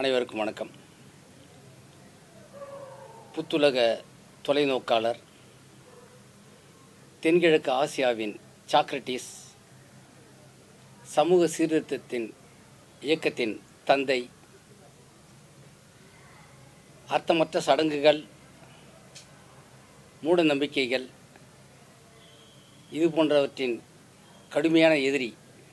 அனைவருக்கும் வணக்கம் புத்துலக தொலைநோக்காளர் தென்கிழக்கு ஆசியாவின் சாக்ரட்டிஸ் சமூக சீர்திருத்தத்தின் இயக்கத்தின் தந்தை அர்த்தமற்ற சடங்குகள் மூட நம்பிக்கைகள் இது போன்றவற்றின் கடுமையான எதிரி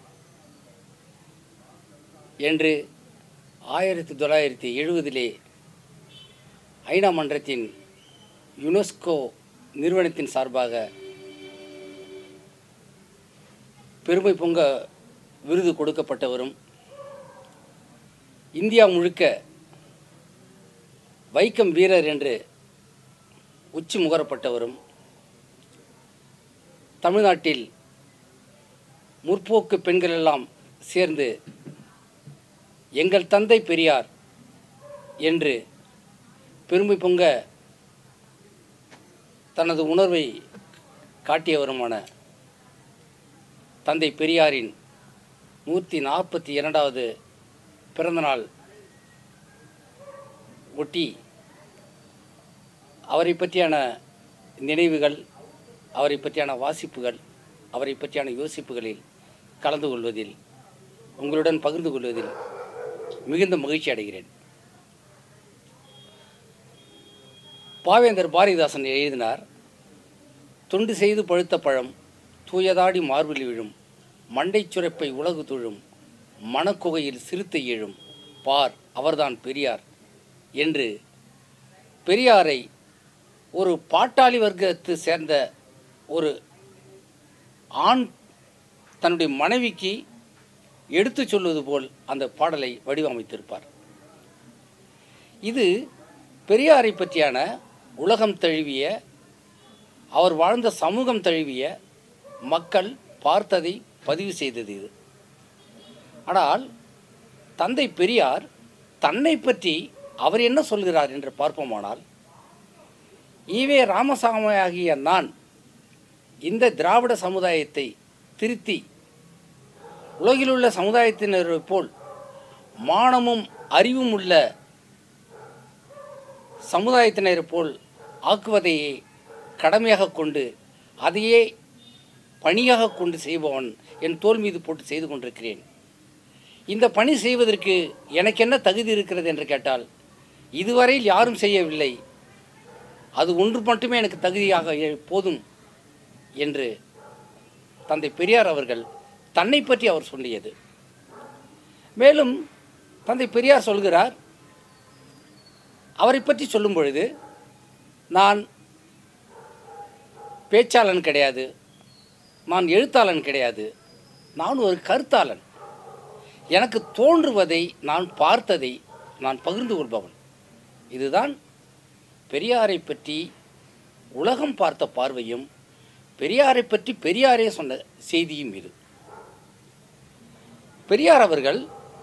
என்று ஆயிரத்தி தொள்ளாயிரத்தி எழுபதிலே ஐநா மன்றத்தின் யுனெஸ்கோ நிறுவனத்தின் சார்பாக பெருமை பொங்க விருது கொடுக்கப்பட்டவரும் இந்தியா முழுக்க வைக்கம் வீரர் என்று உச்சி முகரப்பட்டவரும் தமிழ்நாட்டில் முற்போக்கு பெண்கள் எல்லாம் சேர்ந்து எங்கள் தந்தை பெரியார் என்று பெருமை பொங்க தனது உணர்வை காட்டியவருமான தந்தை பெரியாரின் நூற்றி நாற்பத்தி இரண்டாவது பிறந்தநாள் ஒட்டி அவரை பற்றியான நினைவுகள் அவரை பற்றியான வாசிப்புகள் அவரை பற்றியான யோசிப்புகளில் கலந்து கொள்வதில் உங்களுடன் பகிர்ந்து கொள்வதில் மிகுந்த மகிழ்ச்சி அடைகிறேன் பாவேந்தர் பாரதிதாசன் எழுதினார் தொண்டு செய்து பழுத்த பழம் தூயதாடி மார்பில் விழும் மண்டைச் சுரப்பை உலகு துழும் மணக்குகையில் சிறுத்தை எழும் பார் அவர்தான் பெரியார் என்று பெரியாரை ஒரு பாட்டாளி வர்க்கத்தை சேர்ந்த ஒரு ஆண் தன்னுடைய மனைவிக்கு எடுத்துச் சொல்வது போல் அந்த பாடலை வடிவமைத்திருப்பார் இது பெரியாரை பற்றியான உலகம் தழுவிய அவர் வாழ்ந்த சமூகம் தழுவிய மக்கள் பார்த்ததை பதிவு செய்தது இது ஆனால் தந்தை பெரியார் தன்னை பற்றி அவர் என்ன சொல்கிறார் என்று பார்ப்போமானால் ஈவே ராமசாமி ஆகிய நான் இந்த திராவிட சமுதாயத்தை திருத்தி உலகிலுள்ள சமுதாயத்தினரை போல் மானமும் அறிவும் உள்ள சமுதாயத்தினரை போல் ஆக்குவதையே கடமையாக கொண்டு அதையே பணியாக கொண்டு செய்பவன் என் தோல் மீது போட்டு செய்து கொண்டிருக்கிறேன் இந்த பணி செய்வதற்கு எனக்கு என்ன தகுதி இருக்கிறது என்று கேட்டால் இதுவரையில் யாரும் செய்யவில்லை அது ஒன்று மட்டுமே எனக்கு தகுதியாக எ- போதும் என்று தந்தை பெரியார் அவர்கள் தன்னை பற்றி அவர் சொல்லியது மேலும் தந்தை பெரியார் சொல்கிறார் அவரை பற்றி சொல்லும் பொழுது நான் பேச்சாளன் கிடையாது நான் எழுத்தாளன் கிடையாது நான் ஒரு கருத்தாளன் எனக்கு தோன்றுவதை நான் பார்த்ததை நான் பகிர்ந்து கொள்பவன் இதுதான் பெரியாரை பற்றி உலகம் பார்த்த பார்வையும் பெரியாரை பற்றி பெரியாரே சொன்ன செய்தியும் இது பெரியார் அவர்கள்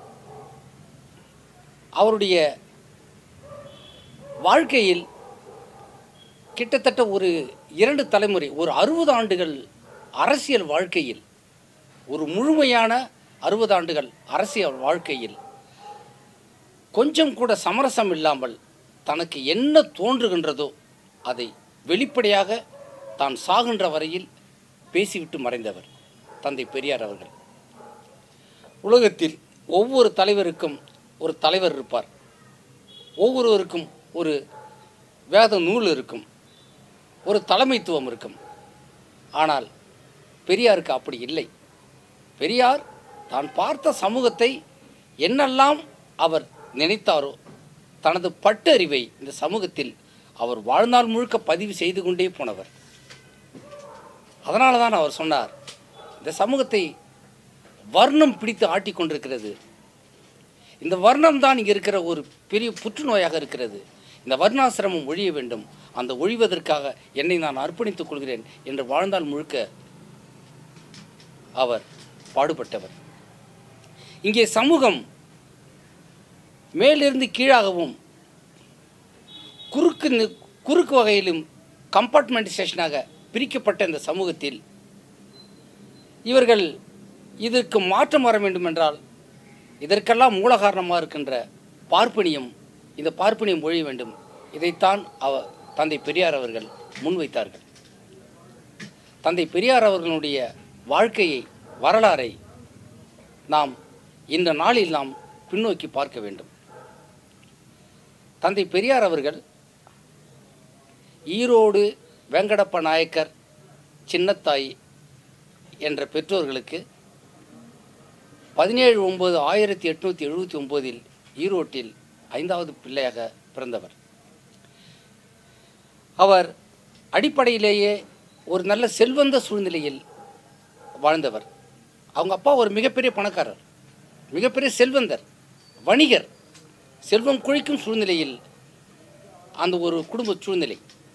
அவருடைய வாழ்க்கையில் கிட்டத்தட்ட ஒரு இரண்டு தலைமுறை ஒரு அறுபது ஆண்டுகள் அரசியல் வாழ்க்கையில் ஒரு முழுமையான அறுபது ஆண்டுகள் அரசியல் வாழ்க்கையில் கொஞ்சம் கூட சமரசம் இல்லாமல் தனக்கு என்ன தோன்றுகின்றதோ அதை வெளிப்படையாக தான் சாகின்ற வரையில் பேசிவிட்டு மறைந்தவர் தந்தை பெரியார் அவர்கள் உலகத்தில் ஒவ்வொரு தலைவருக்கும் ஒரு தலைவர் இருப்பார் ஒவ்வொருவருக்கும் ஒரு வேத நூல் இருக்கும் ஒரு தலைமைத்துவம் இருக்கும் ஆனால் பெரியாருக்கு அப்படி இல்லை பெரியார் தான் பார்த்த சமூகத்தை என்னெல்லாம் அவர் நினைத்தாரோ தனது பட்டறிவை இந்த சமூகத்தில் அவர் வாழ்நாள் முழுக்க பதிவு செய்து கொண்டே போனவர் அதனால தான் அவர் சொன்னார் இந்த சமூகத்தை வர்ணம் பிடித்து ஆட்டிக் கொண்டிருக்கிறது இந்த வர்ணம் தான் இங்கே இருக்கிற ஒரு பெரிய புற்றுநோயாக இருக்கிறது இந்த வர்ணாசிரமம் ஒழிய வேண்டும் அந்த ஒழிவதற்காக என்னை நான் அர்ப்பணித்துக் கொள்கிறேன் என்று வாழ்ந்தால் முழுக்க அவர் பாடுபட்டவர் இங்கே சமூகம் மேலிருந்து கீழாகவும் குறுக்கு நி- குறுக்கு வகையிலும் கம்பார்ட்மெண்டைசேஷனாக பிரிக்கப்பட்ட இந்த சமூகத்தில் இவர்கள் இதற்கு மாற்றம் வர வேண்டும் என்றால் இதற்கெல்லாம் மூல காரணமாக இருக்கின்ற பார்ப்பனியம் இந்த பார்ப்பனியம் ஒழிய வேண்டும் இதைத்தான் அவ தந்தை பெரியார் அவர்கள் முன்வைத்தார்கள் தந்தை பெரியார் அவர்களுடைய வாழ்க்கையை வரலாறை நாம் இந்த நாளில் நாம் பின்னோக்கி பார்க்க வேண்டும் தந்தை பெரியார் அவர்கள் ஈரோடு வெங்கடப்ப நாயக்கர் சின்னத்தாய் என்ற பெற்றோர்களுக்கு பதினேழு ஒம்பது ஆயிரத்தி எட்நூற்றி எழுபத்தி ஒம்போதில் ஈரோட்டில் ஐந்தாவது பிள்ளையாக பிறந்தவர் அவர் அடிப்படையிலேயே ஒரு நல்ல செல்வந்த சூழ்நிலையில் வாழ்ந்தவர் அவங்க அப்பா ஒரு மிகப்பெரிய பணக்காரர் மிகப்பெரிய செல்வந்தர் வணிகர் செல்வம் கொழிக்கும் சூழ்நிலையில் அந்த ஒரு குடும்ப சூழ்நிலை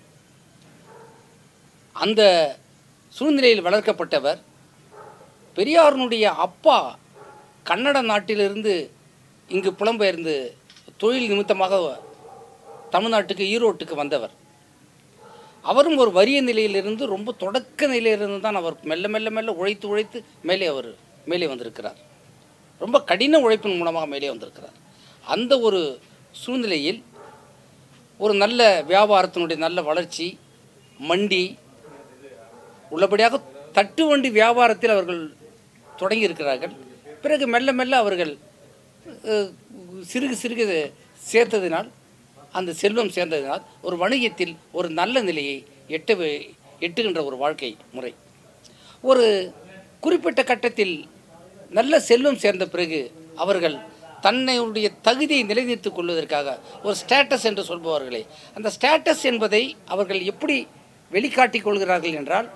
அந்த சூழ்நிலையில் வளர்க்கப்பட்டவர் பெரியாரனுடைய அப்பா கன்னட நாட்டிலிருந்து இங்கு புலம்பெயர்ந்து தொழில் நிமித்தமாக தமிழ்நாட்டுக்கு ஈரோட்டுக்கு வந்தவர் அவரும் ஒரு வறிய நிலையிலிருந்து ரொம்ப தொடக்க நிலையிலிருந்து தான் அவர் மெல்ல மெல்ல மெல்ல உழைத்து உழைத்து மேலே அவர் மேலே வந்திருக்கிறார் ரொம்ப கடின உழைப்பின் மூலமாக மேலே வந்திருக்கிறார் அந்த ஒரு சூழ்நிலையில் ஒரு நல்ல வியாபாரத்தினுடைய நல்ல வளர்ச்சி மண்டி உள்ளபடியாக தட்டு வண்டி வியாபாரத்தில் அவர்கள் தொடங்கி இருக்கிறார்கள் பிறகு மெல்ல மெல்ல அவர்கள் அஹ், சிறுகு சிறுகு சேர்த்ததினால் அந்த செல்வம் சேர்ந்ததினால் ஒரு வணிகத்தில் ஒரு நல்ல நிலையை எட்ட வே- எட்டுகின்ற ஒரு வாழ்க்கை முறை ஒரு குறிப்பிட்ட கட்டத்தில் நல்ல செல்வம் சேர்ந்த பிறகு அவர்கள் தன்னுடைய தகுதியை நிலைநிறுத்திக் கொள்வதற்காக ஒரு ஸ்டேட்டஸ் என்று சொல்பவர்களே அந்த ஸ்டேட்டஸ் என்பதை அவர்கள் எப்படி வெளிக்காட்டிக் கொள்கிறார்கள் என்றால்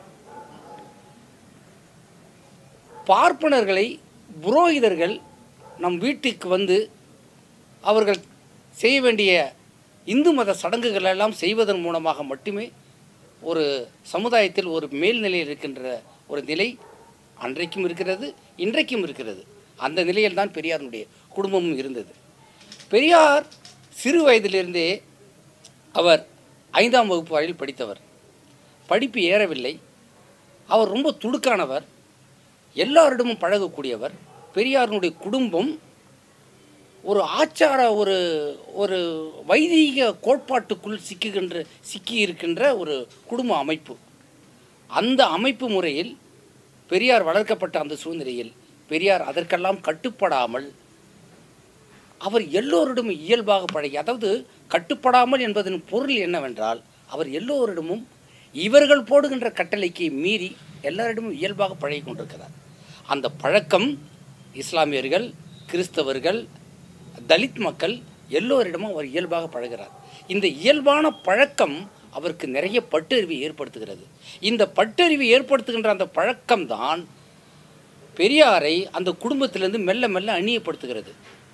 பார்ப்பனர்களை புரோகிதர்கள் நம் வீட்டுக்கு வந்து அவர்கள் செய்ய வேண்டிய இந்து மத சடங்குகள் எல்லாம் செய்வதன் மூலமாக மட்டுமே ஒரு சமுதாயத்தில் ஒரு மேல்நிலையில் இருக்கின்ற ஒரு நிலை அன்றைக்கும் இருக்கிறது இன்றைக்கும் இருக்கிறது அந்த நிலையில் தான் பெரியாருடைய குடும்பமும் இருந்தது பெரியார் சிறு வயதிலிருந்தே அவர் ஐந்தாம் வகுப்பு வரையில் படித்தவர் படிப்பு ஏறவில்லை அவர் ரொம்ப துடுக்கானவர் எல்லாரிடமும் பழகக்கூடியவர் பெரியாருடைய குடும்பம் ஒரு ஆச்சார ஒரு ஒரு வைதீக கோட்பாட்டுக்குள் சிக்குகின்ற சிக்கி இருக்கின்ற ஒரு குடும்ப அமைப்பு அந்த அமைப்பு முறையில் பெரியார் வளர்க்கப்பட்ட அந்த சூழ்நிலையில் பெரியார் அதற்கெல்லாம் கட்டுப்படாமல் அவர் எல்லோரிடமும் இயல்பாக பழகி அதாவது கட்டுப்படாமல் என்பதன் பொருள் என்னவென்றால் அவர் எல்லோரிடமும் இவர்கள் போடுகின்ற கட்டளைக்கு மீறி எல்லாரிடமும் இயல்பாக பழகி கொண்டிருக்கிறார் அந்த பழக்கம் இஸ்லாமியர்கள் கிறிஸ்தவர்கள் தலித் மக்கள் எல்லோரிடமும் அவர் இயல்பாக பழகிறார் இந்த இயல்பான பழக்கம் அவருக்கு நிறைய பட்டறிவை ஏற்படுத்துகிறது இந்த பட்டறிவை ஏற்படுத்துகின்ற அந்த பழக்கம்தான் பெரியாரை அந்த குடும்பத்திலிருந்து மெல்ல மெல்ல அந்நியப்படுத்துகிறது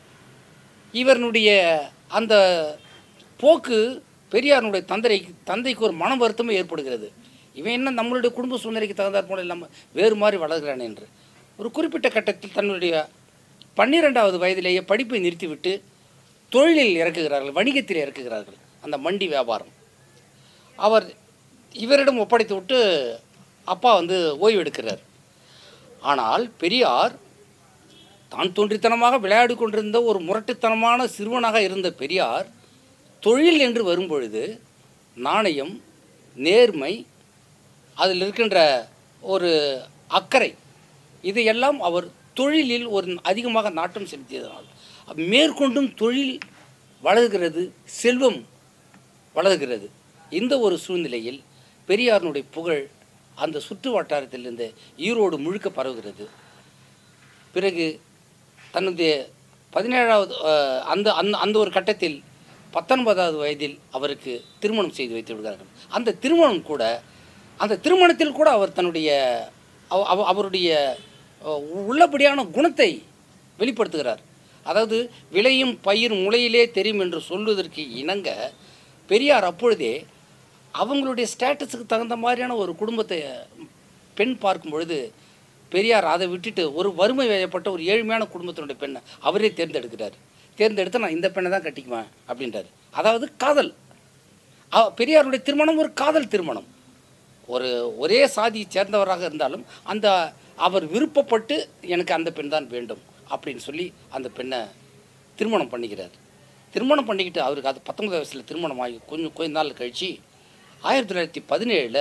இவருடைய அந்த போக்கு பெரியாருடைய தந்தை தந்தைக்கு ஒரு மன வருத்தமும் ஏற்படுகிறது இவன் என்ன நம்மளுடைய குடும்ப சூழ்நிலைக்கு தகுந்தாற் போல இல்லாமல் வேறு மாதிரி வளர்கிறான் என்று ஒரு குறிப்பிட்ட கட்டத்தில் தன்னுடைய பன்னிரெண்டாவது வயதிலேயே படிப்பை நிறுத்திவிட்டு தொழிலில் இறக்குகிறார்கள் வணிகத்தில் இறக்குகிறார்கள் அந்த மண்டி வியாபாரம் அவர் இவரிடம் ஒப்படைத்து விட்டு அப்பா வந்து ஓய்வு எடுக்கிறார் ஆனால் பெரியார் தான் தோன்றித்தனமாக விளையாடி கொண்டிருந்த ஒரு முரட்டுத்தனமான சிறுவனாக இருந்த பெரியார் தொழில் என்று வரும்பொழுது நாணயம் நேர்மை அதில் இருக்கின்ற ஒரு அக்கறை இதையெல்லாம் அவர் தொழிலில் ஒரு அதிகமாக நாட்டம் செலுத்தியதனால் மேற்கொண்டும் தொழில் வளர்கிறது செல்வம் வளர்கிறது இந்த ஒரு சூழ்நிலையில் பெரியாரினுடைய புகழ் அந்த சுற்று வட்டாரத்திலிருந்து ஈரோடு முழுக்க பரவுகிறது பிறகு தன்னுடைய பதினேழாவது அஹ், அந்த அந்த அந்த ஒரு கட்டத்தில் பத்தொன்பதாவது வயதில் அவருக்கு திருமணம் செய்து வைத்து விடுகிறார்கள் அந்த திருமணம் கூட அந்த திருமணத்தில் கூட அவர் தன்னுடைய அவ- அவ- அவருடைய அஹ், உள்ளபடியான குணத்தை வெளிப்படுத்துகிறார் அதாவது விளையும் பயிர் முளையிலே தெரியும் என்று சொல்வதற்கு இணங்க பெரியார் அப்பொழுதே அவங்களுடைய ஸ்டேட்டஸுக்கு தகுந்த மாதிரியான ஒரு குடும்பத்தை பெண் பார்க்கும் பொழுது பெரியார் அதை விட்டுட்டு ஒரு வறுமை வயப்பட்ட ஒரு ஏழ்மையான குடும்பத்தினுடைய பெண்ணை அவரே தேர்ந்தெடுக்கிறார் தேர்ந்தெடுத்து நான் இந்த பெண்ணை தான் கட்டிக்குவேன் அப்படின்றாரு அதாவது காதல் அவ- பெரியாருடைய திருமணம் ஒரு காதல் திருமணம் ஒரு ஒரே சாதியை சேர்ந்தவராக இருந்தாலும் அந்த அவர் விருப்பப்பட்டு எனக்கு அந்த பெண் தான் வேண்டும் அப்படின்னு சொல்லி அந்த பெண்ணை திருமணம் பண்ணிக்கிறார் திருமணம் பண்ணிக்கிட்டு அவருக்கு அது பத்தொன்பது வயசில் திருமணம் ஆகி கொஞ்சம் கொஞ்ச நாள் கழித்து ஆயிரத்தி தொள்ளாயிரத்தி பதினேழில்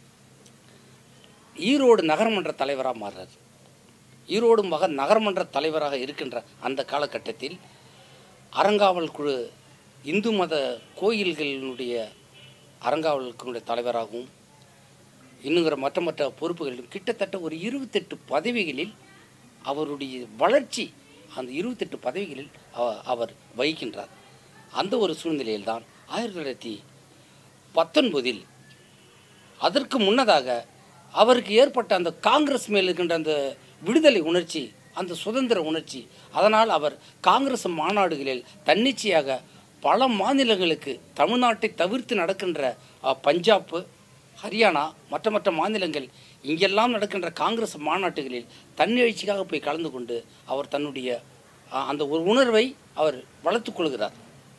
ஈரோடு நகரமன்ற தலைவராக மாறுறார் ஈரோடு மக நகரமன்ற தலைவராக இருக்கின்ற அந்த காலகட்டத்தில் அறங்காவல் குழு இந்து மத கோயில்களினுடைய அறங்காவல் குழுடைய தலைவராகவும் இன்னுங்கிற மற்ற மற்ற பொறுப்புகளிலும் கிட்டத்தட்ட ஒரு இருபத்தெட்டு பதவிகளில் அவருடைய வளர்ச்சி அந்த இருபத்தெட்டு பதவிகளில் அவ- அவர் வகிக்கின்றார் அந்த ஒரு சூழ்நிலையில்தான் ஆயிரத்தி தொள்ளாயிரத்தி பத்தொன்பதில் அதற்கு முன்னதாக அவருக்கு ஏற்பட்ட அந்த காங்கிரஸ் மேல் இருக்கின்ற அந்த விடுதலை உணர்ச்சி அந்த சுதந்திர உணர்ச்சி அதனால் அவர் காங்கிரஸ் மாநாடுகளில் தன்னிச்சையாக பல மாநிலங்களுக்கு தமிழ்நாட்டை தவிர்த்து நடக்கின்ற அஹ், பஞ்சாப் ஹரியானா மற்ற மற்ற மாநிலங்கள் இங்கெல்லாம் நடக்கின்ற காங்கிரஸ் மாநாட்டுகளில் தன்னெழுச்சிக்காக போய் கலந்து கொண்டு அவர் தன்னுடைய அஹ், அந்த ஒரு உணர்வை அவர் வளர்த்துக் கொள்கிறார்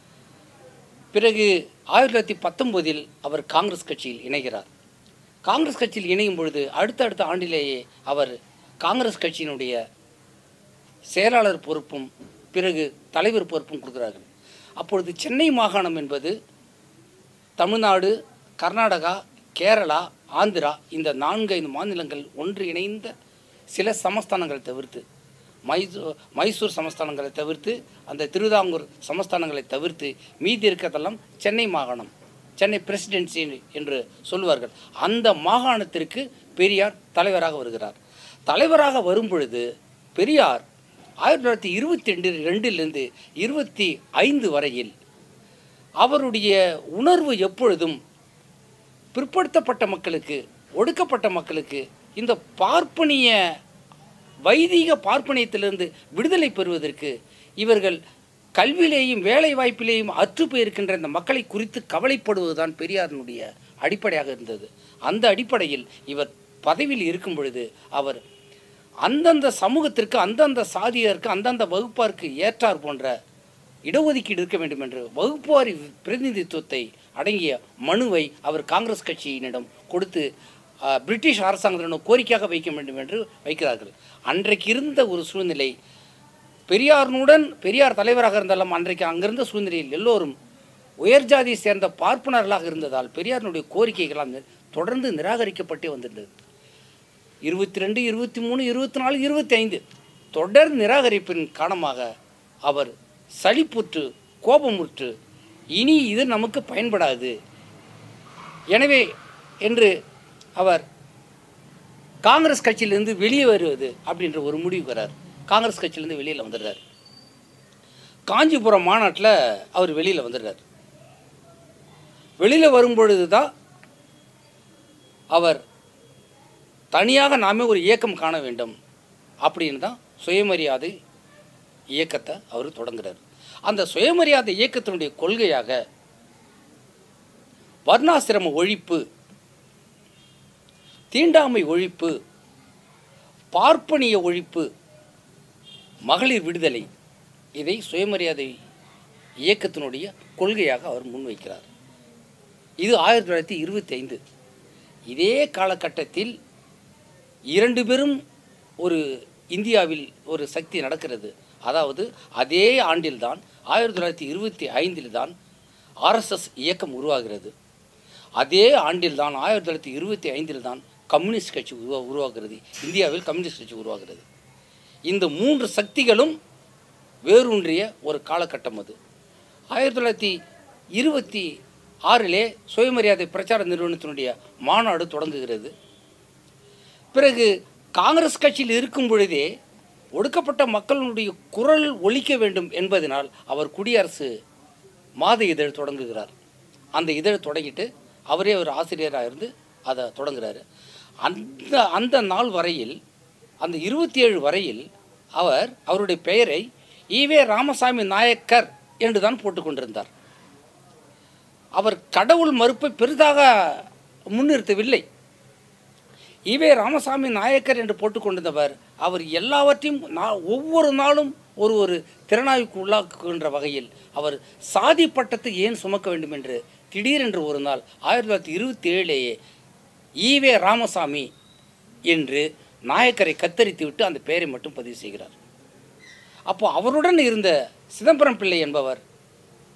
பிறகு ஆயிரத்தி தொள்ளாயிரத்தி பத்தொம்போதில் அவர் காங்கிரஸ் கட்சியில் இணைகிறார் காங்கிரஸ் கட்சியில் இணையும் பொழுது அடுத்தடுத்த ஆண்டிலேயே அவர் காங்கிரஸ் கட்சியினுடைய செயலாளர் பொறுப்பும் பிறகு தலைவர் பொறுப்பும் கொடுக்கிறார்கள் அப்பொழுது சென்னை மாகாணம் என்பது தமிழ்நாடு கர்நாடகா கேரளா ஆந்திரா இந்த நான்கு ஐந்து மாநிலங்கள் ஒன்று இணைந்த சில சமஸ்தானங்களை தவிர்த்து மைசூர் மைசூர் சமஸ்தானங்களை தவிர்த்து அந்த திருவிதாங்கூர் சமஸ்தானங்களை தவிர்த்து மீதி இருக்கிறதெல்லாம் சென்னை மாகாணம் சென்னை பிரசிடென்சி என்று சொல்லுவார்கள் அந்த மாகாணத்திற்கு பெரியார் தலைவராக வருகிறார் தலைவராக வரும் பொழுது பெரியார் ஆயிரத்தி தொள்ளாயிரத்தி இருபத்தி ரெண்டு ரெண்டிலிருந்து இருபத்தி ஐந்து வரையில் அவருடைய உணர்வு எப்பொழுதும் பிற்படுத்தப்பட்ட மக்களுக்கு ஒடுக்கப்பட்ட மக்களுக்கு இந்த பார்ப்பனிய வைதிக பார்ப்பனியத்திலிருந்து விடுதலை பெறுவதற்கு இவர்கள் கல்வியிலேயும் வேலை வாய்ப்பிலேயும் அற்று போயிருக்கின்ற இந்த மக்களை குறித்து கவலைப்படுவதுதான் பெரியாரினுடைய அடிப்படையாக இருந்தது அந்த அடிப்படையில் இவர் பதவியில் இருக்கும் பொழுது அவர் அந்தந்த சமூகத்திற்கு அந்தந்த சாதியருக்கு அந்தந்த வகுப்பாருக்கு ஏற்றார் போன்ற இடஒதுக்கீடு இருக்க வேண்டும் என்று வகுப்புவாரி பிரதிநிதித்துவத்தை அடங்கிய மனுவை அவர் காங்கிரஸ் கட்சியினிடம் கொடுத்து அஹ், பிரிட்டிஷ் அரசாங்கத்திடம் கோரிக்கையாக வைக்க வேண்டும் என்று வைக்கிறார்கள் அன்றைக்கு இருந்த ஒரு சூழ்நிலை பெரியாருடன் பெரியார் தலைவராக இருந்தாலும் அன்றைக்கு அங்கிருந்த சூழ்நிலையில் எல்லோரும் உயர் ஜாதியை சேர்ந்த பார்ப்பனர்களாக இருந்ததால் பெரியாரினுடைய கோரிக்கைகளாம் தொடர்ந்து நிராகரிக்கப்பட்டே வந்திருந்தது இருபத்தி ரெண்டு இருபத்தி மூணு இருபத்தி நாலு இருபத்தி ஐந்து தொடர் நிராகரிப்பின் காரணமாக அவர் சலிப்புற்று கோபமுற்று இனி இது நமக்கு பயன்படாது எனவே என்று அவர் காங்கிரஸ் கட்சியிலிருந்து வெளியே வருவது அப்படின்ற ஒரு முடிவுக்கு வரார் காங்கிரஸ் கட்சியிலேருந்து வெளியில் வந்துடுறார் காஞ்சிபுரம் மாநாட்டில் அவர் வெளியில் வந்துடுறார் வெளியில் வரும்பொழுது தான் அவர் தனியாக நாமே ஒரு இயக்கம் காண வேண்டும் அப்படின்னு தான் சுயமரியாதை இயக்கத்தை அவர் தொடங்குறார் அந்த சுயமரியாதை இயக்கத்தினுடைய கொள்கையாக வர்ணாசிரம ஒழிப்பு தீண்டாமை ஒழிப்பு பார்ப்பனிய ஒழிப்பு மகளிர் விடுதலை இதை சுயமரியாதை இயக்கத்தினுடைய கொள்கையாக அவர் முன்வைக்கிறார் இது ஆயிரத்தி தொள்ளாயிரத்தி இருபத்தி ஐந்து இதே காலகட்டத்தில் இரண்டு பேரும் ஒரு இந்தியாவில் ஒரு சக்தி நடக்கிறது அதாவது அதே ஆண்டில்தான் ஆயிரத்தி தொள்ளாயிரத்தி இருபத்தி ஐந்தில் தான் ஆர்எஸ்எஸ் இயக்கம் உருவாகிறது அதே ஆண்டில்தான் ஆயிரத்தி தொள்ளாயிரத்தி இருபத்தி ஐந்தில் தான் கம்யூனிஸ்ட் கட்சி உருவா உருவாகிறது இந்தியாவில் கம்யூனிஸ்ட் கட்சி உருவாகிறது இந்த மூன்று சக்திகளும் வேரூன்றிய ஒரு காலகட்டம் அது ஆயிரத்தி தொள்ளாயிரத்தி இருபத்தி ஆறிலே சுயமரியாதை பிரச்சார நிறுவனத்தினுடைய மாநாடு தொடங்குகிறது பிறகு காங்கிரஸ் கட்சியில் இருக்கும் பொழுதே ஒடுக்கப்பட்ட மக்களுடைய குரல் ஒலிக்க வேண்டும் என்பதனால் அவர் குடியரசு மாத இதழ் தொடங்குகிறார் அந்த இதழ் தொடங்கிட்டு அவரே ஒரு ஆசிரியராக இருந்து அதை தொடங்குறாரு அந்த அந்த நாள் வரையில் அந்த இருபத்தி ஏழு வரையில் அவர் அவருடைய பெயரை ஈவே ராமசாமி நாயக்கர் என்று தான் போட்டுக்கொண்டிருந்தார் அவர் கடவுள் மறுப்பை பெரிதாக முன்னிறுத்தவில்லை ஈவே ராமசாமி நாயக்கர் என்று போட்டுக்கொண்டிருந்தவர் அவர் எல்லாவற்றையும் நா- ஒவ்வொரு நாளும் ஒரு ஒரு திறனாய்வுக்கு உள்ளாக்குகின்ற வகையில் அவர் சாதி பட்டத்தை ஏன் சுமக்க வேண்டும் என்று திடீரென்று ஒரு நாள் ஆயிரத்தி தொள்ளாயிரத்தி இருபத்தி ஏழிலேயே ஈவே ராமசாமி என்று நாயக்கரை கத்தரித்து விட்டு அந்த பெயரை மட்டும் பதிவு செய்கிறார் அப்போ அவருடன் இருந்த சிதம்பரம் பிள்ளை என்பவர்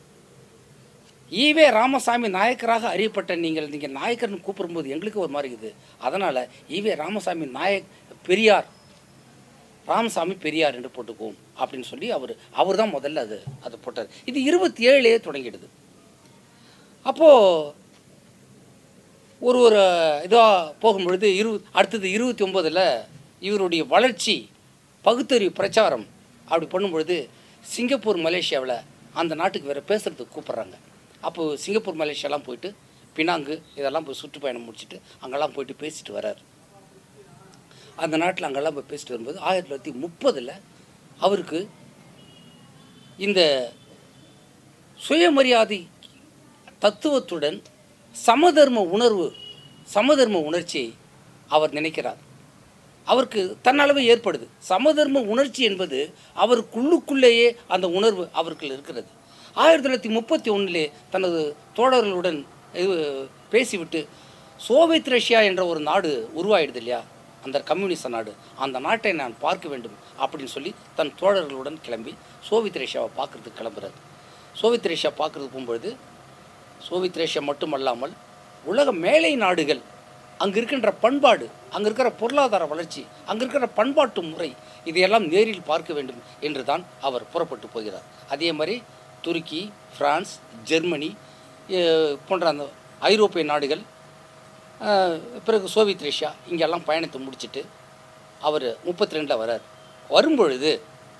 ஈவே ராமசாமி நாயக்கராக அறியப்பட்ட நீங்கள் நீங்கள் நாயக்கர்னு கூப்பிடும்போது எங்களுக்கு ஒரு மாதிரி இருக்குது அதனால் ஈவே ராமசாமி நாயக் பெரியார் ராமசாமி பெரியார் என்று போட்டுக்குவோம் அப்படின்னு சொல்லி அவர் அவர் தான் முதல்ல அது அது போட்டார் இது இருபத்தி ஏழுலேயே தொடங்கிடுது அப்போது ஒரு ஒரு இதாக போகும்பொழுது இரு அடுத்தது இருபத்தி ஒம்போதில் இவருடைய வளர்ச்சி பகுத்தறிவு பிரச்சாரம் அப்படி பண்ணும்பொழுது சிங்கப்பூர் மலேசியாவில் அந்த நாட்டுக்கு வேறு பேசுகிறதுக்கு கூப்பிட்றாங்க அப்போது சிங்கப்பூர் மலேசியாலாம் போயிட்டு பினாங்கு இதெல்லாம் போய் சுற்றுப்பயணம் முடிச்சுட்டு அங்கெல்லாம் போயிட்டு பேசிட்டு வர்றார் அந்த நாட்டில் அங்கெல்லாம் போய் பேசிட்டு வரும்போது ஆயிரத்தி தொள்ளாயிரத்தி முப்பதில் அவருக்கு இந்த சுயமரியாதை தத்துவத்துடன் சமதர்ம உணர்வு சமதர்ம உணர்ச்சியை அவர் நினைக்கிறார் அவருக்கு தன்னளவு ஏற்படுது சமதர்ம உணர்ச்சி என்பது அவருக்குள்ளுக்குள்ளேயே அந்த உணர்வு அவருக்குள் இருக்கிறது ஆயிரத்தி தொள்ளாயிரத்தி முப்பத்தி ஒன்றிலே தனது தோழர்களுடன் இது பேசிவிட்டு சோவியத் ரஷ்யா என்ற ஒரு நாடு உருவாயிடுது இல்லையா அந்த கம்யூனிச நாடு அந்த நாட்டை நான் பார்க்க வேண்டும் அப்படின்னு சொல்லி தன் தோழர்களுடன் கிளம்பி சோவியத் ரஷ்யாவை பார்க்கறதுக்கு கிளம்புறாரு சோவியத் ரஷ்யா பார்க்கறதுக்கு போகும்பொழுது சோவியத் ரஷ்யா மட்டுமல்லாமல் உலக மேலை நாடுகள் அங்கே இருக்கின்ற பண்பாடு அங்கே இருக்கிற பொருளாதார வளர்ச்சி அங்கே இருக்கிற பண்பாட்டு முறை இதையெல்லாம் நேரில் பார்க்க வேண்டும் என்று தான் அவர் புறப்பட்டு போகிறார் அதே மாதிரி துருக்கி பிரான்ஸ் ஜெர்மனி அஹ், போன்ற அந்த ஐரோப்பிய நாடுகள் அஹ், பிறகு சோவியத் ரஷ்யா இங்கெல்லாம் பயணத்தை முடிச்சிட்டு அவர் முப்பத்தி ரெண்டில் வரார் வரும்பொழுது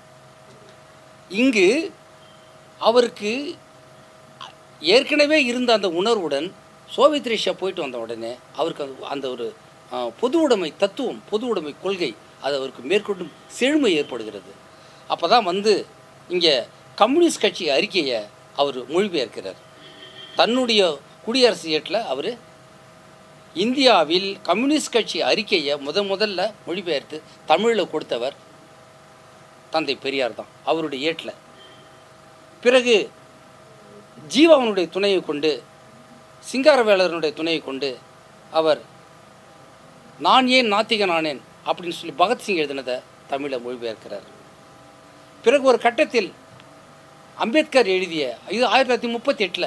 இங்கு அவருக்கு ஏற்கனவே இருந்த அந்த உணர்வுடன் சோவியத் ரஷ்யா போயிட்டு வந்த உடனே அவருக்கு அந்த அந்த ஒரு ஆ, பொது உடைமை தத்துவம் பொது உடைமை கொள்கை அது அவருக்கு மேற்கொண்டும் செழுமை ஏற்படுகிறது அப்போ தான் வந்து இங்கே கம்யூனிஸ்ட் கட்சி அறிக்கையை அவர் மொழிபெயர்க்கிறார் தன்னுடைய குடியரசு ஏட்டில் அவர் இந்தியாவில் கம்யூனிஸ்ட் கட்சி அறிக்கையை முத முதல்ல மொழிபெயர்த்து தமிழில் கொடுத்தவர் தந்தை பெரியார் தான் அவருடைய ஏட்டில் பிறகு ஜீவாவனுடைய துணையை கொண்டு சிங்காரவேலரனுடைய துணையை கொண்டு அவர் நான் ஏன் நாத்திகன் ஆனேன் அப்படின்னு சொல்லி பகத்சிங் எழுதினதை தமிழில் மொழிபெயர்க்கிறார் பிறகு ஒரு கட்டத்தில் அம்பேத்கர் எழுதிய இது ஆயிரத்தி தொள்ளாயிரத்தி முப்பத்தி எட்டில்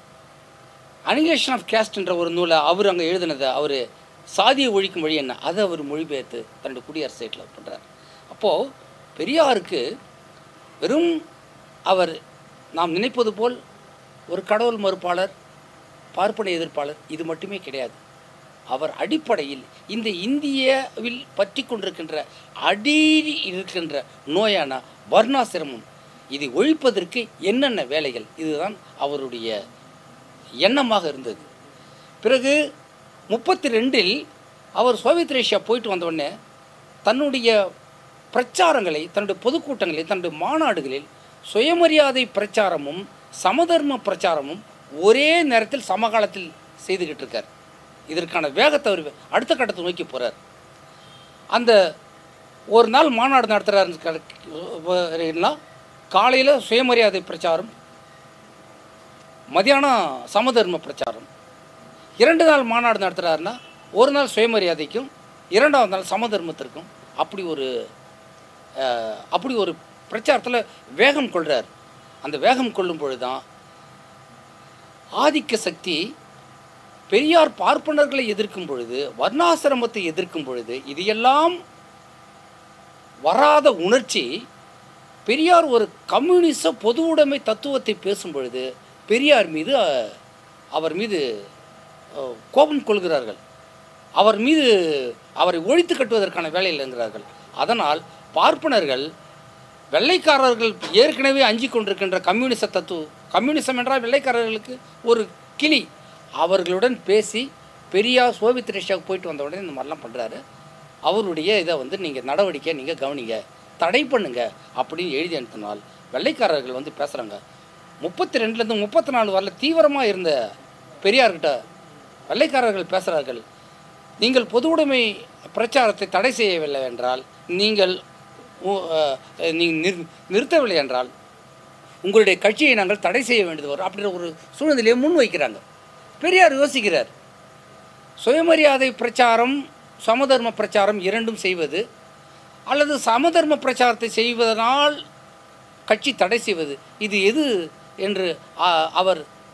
அனிகேஷன் ஆஃப் கேஸ்ட் என்ற ஒரு நூலை அவர் அங்கே எழுதினதை அவர் சாதியை ஒழிக்கும் வழி என்ன அதை அவர் மொழிபெயர்த்து தன்னுடைய குடியரசு சைட்டில் பண்ணுறார் அப்போது பெரியாருக்கு வெறும் அவர் நாம் நினைப்பது போல் ஒரு கடவுள் மறுப்பாளர் பார்ப்பன எதிர்ப்பாளர் இது மட்டுமே கிடையாது அவர் அடிப்படையில் இந்த இந்தியாவில் பற்றி கொண்டிருக்கின்ற அடியில் இருக்கின்ற நோயான வர்ணாசிரமம் இதை ஒழிப்பதற்கு என்னென்ன வேலைகள் இதுதான் அவருடைய எண்ணமாக இருந்தது பிறகு முப்பத்தி ரெண்டில் அவர் சோவியத் ரஷ்யா போயிட்டு வந்த உடனே தன்னுடைய பிரச்சாரங்களை தன்னுடைய பொதுக்கூட்டங்களில் தன்னுடைய மாநாடுகளில் சுயமரியாதை பிரச்சாரமும் சமதர்ம பிரச்சாரமும் ஒரே நேரத்தில் சமகாலத்தில் செய்துக்கிட்டு இருக்கார் இதற்கான வேகத்தை அவர் அடுத்த கட்டத்தை நோக்கி போகிறார் அந்த ஒரு நாள் மாநாடு நடத்துகிறாருன்னா காலையில் சுயமரியாதை பிரச்சாரம் மதியானம் சமதர்ம பிரச்சாரம் இரண்டு நாள் மாநாடு நடத்துகிறாருன்னா ஒரு நாள் சுயமரியாதைக்கும் இரண்டாவது நாள் சமதர்மத்திற்கும் அப்படி ஒரு அஹ், அப்படி ஒரு பிரச்சாரத்தில் வேகம் கொள்கிறார் அந்த வேகம் கொள்ளும் பொழுது தான் ஆதிக்க சக்தி பெரியார் பார்ப்பனர்களை எதிர்க்கும் பொழுது வர்ணாசிரமத்தை எதிர்க்கும் பொழுது இதையெல்லாம் வராத உணர்ச்சி பெரியார் ஒரு கம்யூனிச பொது உடைமை தத்துவத்தை பேசும் பொழுது பெரியார் மீது அஹ், அவர் மீது அஹ், கோபம் கொள்கிறார்கள் அவர் மீது அவரை ஒழித்து கட்டுவதற்கான வேலையில் என்கிறார்கள் அதனால் பார்ப்பனர்கள் வெள்ளைக்காரர்கள் ஏற்கனவே அஞ்சி கொண்டிருக்கின்ற கம்யூனிச தத்துவம் கம்யூனிசம் என்றால் வெள்ளைக்காரர்களுக்கு ஒரு கிளி அவர்களுடன் பேசி பெரியார் சோவியத் ரஷ்யாவுக்கு போயிட்டு வந்த உடனே இந்த மாதிரிலாம் பண்ணுறாரு அவருடைய இதை வந்து நீங்கள் நடவடிக்கை நீங்கள் கவனிங்க தடை பண்ணுங்க அப்படின்னு எழுதி அனுப்பினால் வெள்ளைக்காரர்கள் வந்து பேசுகிறாங்க முப்பத்தி ரெண்டுலேருந்து முப்பத்தி நாலு வரல தீவிரமாக இருந்த பெரியார்கிட்ட வெள்ளைக்காரர்கள் பேசுகிறார்கள் நீங்கள் பொது உடைமை பிரச்சாரத்தை தடை செய்யவில்லை என்றால் நீங்கள் உ- அஹ், நீங்கள் நிறு நிறுத்தவில்லை என்றால் உங்களுடைய கட்சியை நாங்கள் தடை செய்ய வேண்டியது வரும் அப்படின்ற ஒரு சூழ்நிலையை முன்வைக்கிறாங்க பெரியார் யோசிக்கிறார் சுயமரியாதை பிரச்சாரம் சமதர்ம பிரச்சாரம் இரண்டும் செய்வது அல்லது சமதர்ம பிரச்சாரத்தை செய்வதனால் கட்சி தடை செய்வது இது எது என்று ஆ, அவர்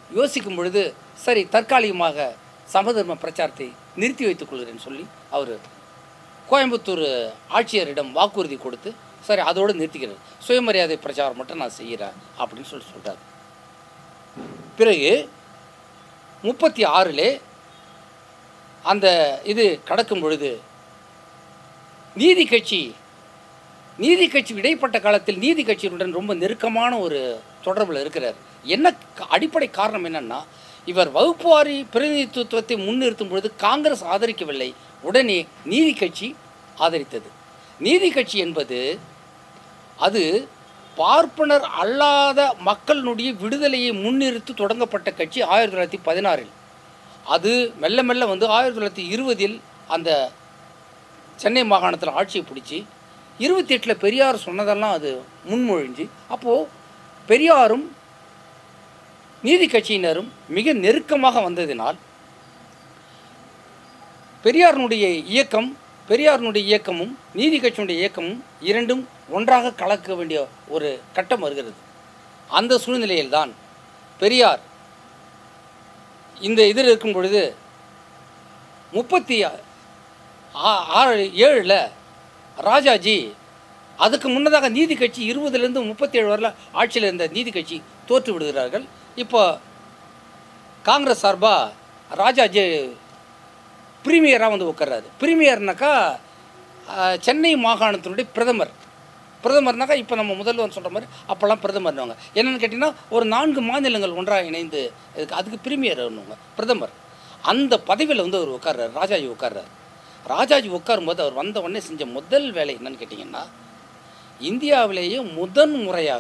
யோசிக்கும் பொழுது சரி தற்காலிகமாக சமதர்ம பிரச்சாரத்தை நிறுத்தி வைத்துக் கொள்கிறேன்னு சொல்லி அவர் கோயம்புத்தூர் ஆட்சியரிடம் வாக்குறுதி கொடுத்து சரி அதோடு நிறுத்திக்கிறார் சுயமரியாதை பிரச்சாரம் மட்டும் நான் செய்கிறேன் அப்படின்னு சொல்லி சொல்கிறார் பிறகு முப்பத்தி ஆறிலே அந்த இது கடக்கும் பொழுது நீதி கட்சி நீதி கட்சி இடைப்பட்ட காலத்தில் நீதி கட்சியினுடன் ரொம்ப நெருக்கமான ஒரு தொடர்பில் இருக்கிறார் என்ன க- அடிப்படை காரணம் என்னன்னா இவர் வகுப்புவாரி பிரதிநிதித்துவத்தை முன்னிறுத்தும் பொழுது காங்கிரஸ் ஆதரிக்கவில்லை உடனே நீதி கட்சி ஆதரித்தது நீதி கட்சி என்பது அது பார்ப்பனர் அல்லாத மக்களினுடைய விடுதலையை முன்னிறுத்தி தொடங்கப்பட்ட கட்சி ஆயிரத்தி தொள்ளாயிரத்தி பதினாறில் அது மெல்ல மெல்ல வந்து ஆயிரத்தி தொள்ளாயிரத்தி இருபதில் அந்த சென்னை மாகாணத்தில் ஆட்சியை பிடிச்சி இருபத்தி எட்டில் பெரியார் சொன்னதெல்லாம் அது முன்மொழிஞ்சு அப்போது பெரியாரும் நீதி கட்சியினரும் மிக நெருக்கமாக வந்ததினால் பெரியாரினுடைய இயக்கம் பெரியாரினுடைய இயக்கமும் நீதி கட்சியினுடைய இயக்கமும் இரண்டும் ஒன்றாக கலக்க வேண்டிய ஒரு கட்டம் வருகிறது அந்த சூழ்நிலையில்தான் பெரியார் இந்த இதில் இருக்கும் பொழுது முப்பத்தி ஆ- ஆறு ஏழில் ராஜாஜி அதுக்கு முன்னதாக நீதி கட்சி இருபதுலேருந்து முப்பத்தி ஏழு வரல ஆட்சியில் இருந்த நீதி கட்சி தோற்று விடுகிறார்கள் இப்போ காங்கிரஸ் சார்பாக ராஜாஜி பிரீமியராக வந்து உட்கார்றாரு பிரீமியர்னாக்கா ஆஹ், சென்னை மாகாணத்தினுடைய பிரதமர் பிரதமர்னாக்கா இப்போ நம்ம முதல்வர் சொல்கிற மாதிரி அப்போல்லாம் பிரதமர்னுவாங்க என்னென்னு கேட்டிங்கன்னா ஒரு நான்கு மாநிலங்கள் ஒன்றாக இணைந்து இதுக்கு அதுக்கு பிரீமியர்னுவாங்க பிரதமர் அந்த பதவியில் வந்து அவர் உட்கார்றாரு ராஜாஜி உட்கார்றாரு ராஜாஜி உட்காரும்போது அவர் வந்த உடனே செஞ்ச முதல் வேலை என்னன்னு கேட்டிங்கன்னா இந்தியாவிலேயே முதன் முறையாக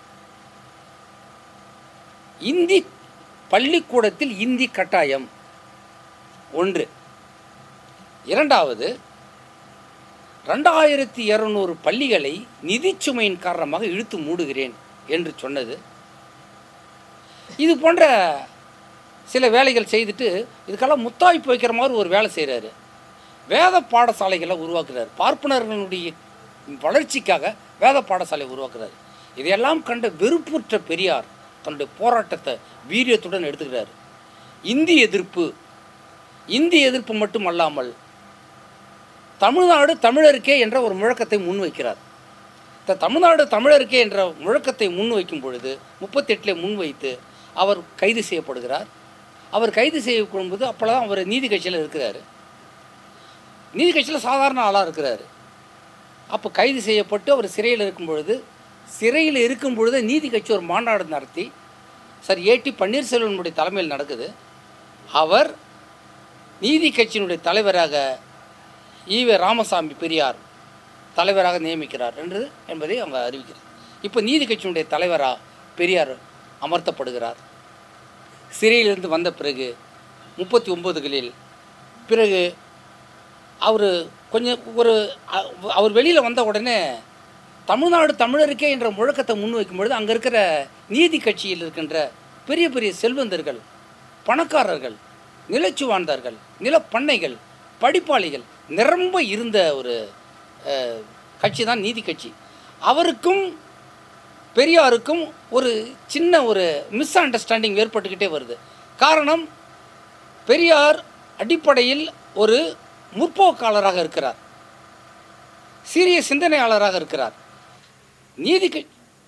இந்தி பள்ளிக்கூடத்தில் இந்தி கட்டாயம் ஒன்று இரண்டாவது ரெண்டாயிரத்தி இரநூறு பள்ளிகளை நிதிச்சுமையின் காரணமாக இழுத்து மூடுகிறேன் என்று சொன்னது இது போன்ற சில வேலைகள் செய்துட்டு இதுக்கெல்லாம் முத்தாய்ப்பு வைக்கிற மாதிரி ஒரு வேலை செய்கிறாரு வேத பாடசாலைகளை உருவாக்குறார் பார்ப்பனர்களுடைய வளர்ச்சிக்காக வேத பாடசாலை உருவாக்குறார் இதையெல்லாம் கண்ட வெறுப்புற்ற பெரியார் தன்னுடைய போராட்டத்தை வீரியத்துடன் எடுத்துக்கிறார் இந்தி எதிர்ப்பு இந்தி எதிர்ப்பு மட்டும் அல்லாமல் தமிழ்நாடு தமிழருக்கே என்ற ஒரு முழக்கத்தை முன்வைக்கிறார் இந்த தமிழ்நாடு தமிழருக்கே என்ற முழக்கத்தை முன்வைக்கும் பொழுது முப்பத்தெட்டில் முன்வைத்து அவர் கைது செய்யப்படுகிறார் அவர் கைது செய்யப்படும்போது அப்போதான் அவர் நீதி கட்சியில் இருக்கிறார் நீதி கட்சியில் சாதாரண ஆளாக இருக்கிறாரு அப்போ கைது செய்யப்பட்டு அவர் சிறையில் இருக்கும் பொழுது சிறையில் இருக்கும் பொழுது நீதி கட்சி ஒரு மாநாடு நடத்தி சார் ஏடி பன்னீர்செல்வனுடைய தலைமையில் நடக்குது அவர் நீதி கட்சியினுடைய தலைவராக ஈவே ராமசாமி பெரியார் தலைவராக நியமிக்கிறார் என்று என்பதை அவங்க அறிவிக்கிறார் இப்போ நீதி கட்சியினுடைய தலைவராக பெரியார் அமர்த்தப்படுகிறார் சிறையிலிருந்து வந்த பிறகு முப்பத்தி ஒன்பதுகளில் பிறகு அவர் கொஞ்சம் ஒரு அ- அவர் வெளியில் வந்த உடனே தமிழ்நாடு தமிழருக்கே என்ற முழக்கத்தை முன்வைக்கும் பொழுது அங்கே இருக்கிற நீதி கட்சியில் இருக்கின்ற பெரிய பெரிய செல்வந்தர்கள் பணக்காரர்கள் நிலச்சுவாழ்ந்தார்கள் நிலப்பண்ணைகள் படிப்பாளிகள் நிரம்ப இருந்த ஒரு அஹ், கட்சி தான் நீதி கட்சி அவருக்கும் பெரியாருக்கும் ஒரு சின்ன ஒரு மிஸ் அண்டர்ஸ்டாண்டிங் ஏற்பட்டுக்கிட்டே வருது காரணம் பெரியார் அடிப்படையில் ஒரு முற்போக்காளராக இருக்கிறார் சீரிய சிந்தனையாளராக இருக்கிறார் நீதி க-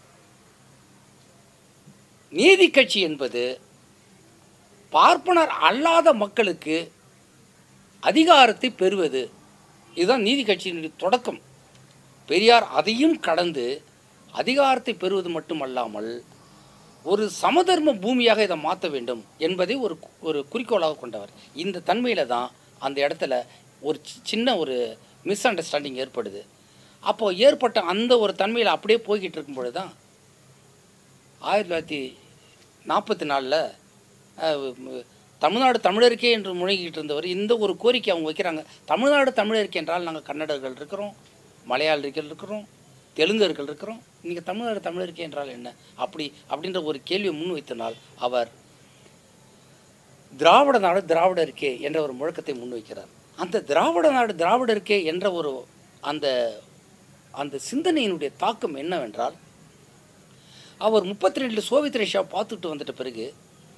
நீதி கட்சி என்பது பார்ப்பனர் அல்லாத மக்களுக்கு அதிகாரத்தை பெறுவது இதுதான் நீதி கட்சியினுடைய தொடக்கம் பெரியார் அதையும் கடந்து அதிகாரத்தை பெறுவது மட்டுமல்லாமல் ஒரு சமதர்ம பூமியாக இதை மாற்ற வேண்டும் என்பதை ஒரு ஒரு குறிக்கோளாக கொண்டவர் இந்த தன்மையில் தான் அந்த இடத்துல ஒரு சி- சின்ன ஒரு மிஸ் அண்டர்ஸ்டாண்டிங் ஏற்படுது அப்போது ஏற்பட்ட அந்த ஒரு தன்மையில் அப்படியே போய்கிட்டு இருக்கும் பொழுது தான் ஆயிரத்தி தொள்ளாயிரத்தி நாற்பத்தி நாலில் தமிழ்நாடு தமிழருக்கே என்று முழங்கிட்டு இருந்தவர் இந்த ஒரு கோரிக்கை அவங்க வைக்கிறாங்க தமிழ்நாடு தமிழருக்கு என்றால் நாங்கள் கன்னடர்கள் இருக்கிறோம் மலையாளிகள் இருக்கிறோம் தெலுங்கர்கள் இருக்கிறோம் நீங்கள் தமிழ்நாடு தமிழருக்கே என்றால் என்ன அப்படி அப்படின்ற ஒரு கேள்வியை முன் வைத்தனால் அவர் திராவிட நாடு திராவிடருக்கே என்ற ஒரு முழக்கத்தை முன்வைக்கிறார் அந்த திராவிட நாடு திராவிடருக்கே என்ற ஒரு அந்த அந்த சிந்தனையினுடைய தாக்கம் என்னவென்றால் அவர் முப்பத்தி ரெண்டில் சோவியத் ரஷ்யா பார்த்துட்டு வந்துட்ட பிறகு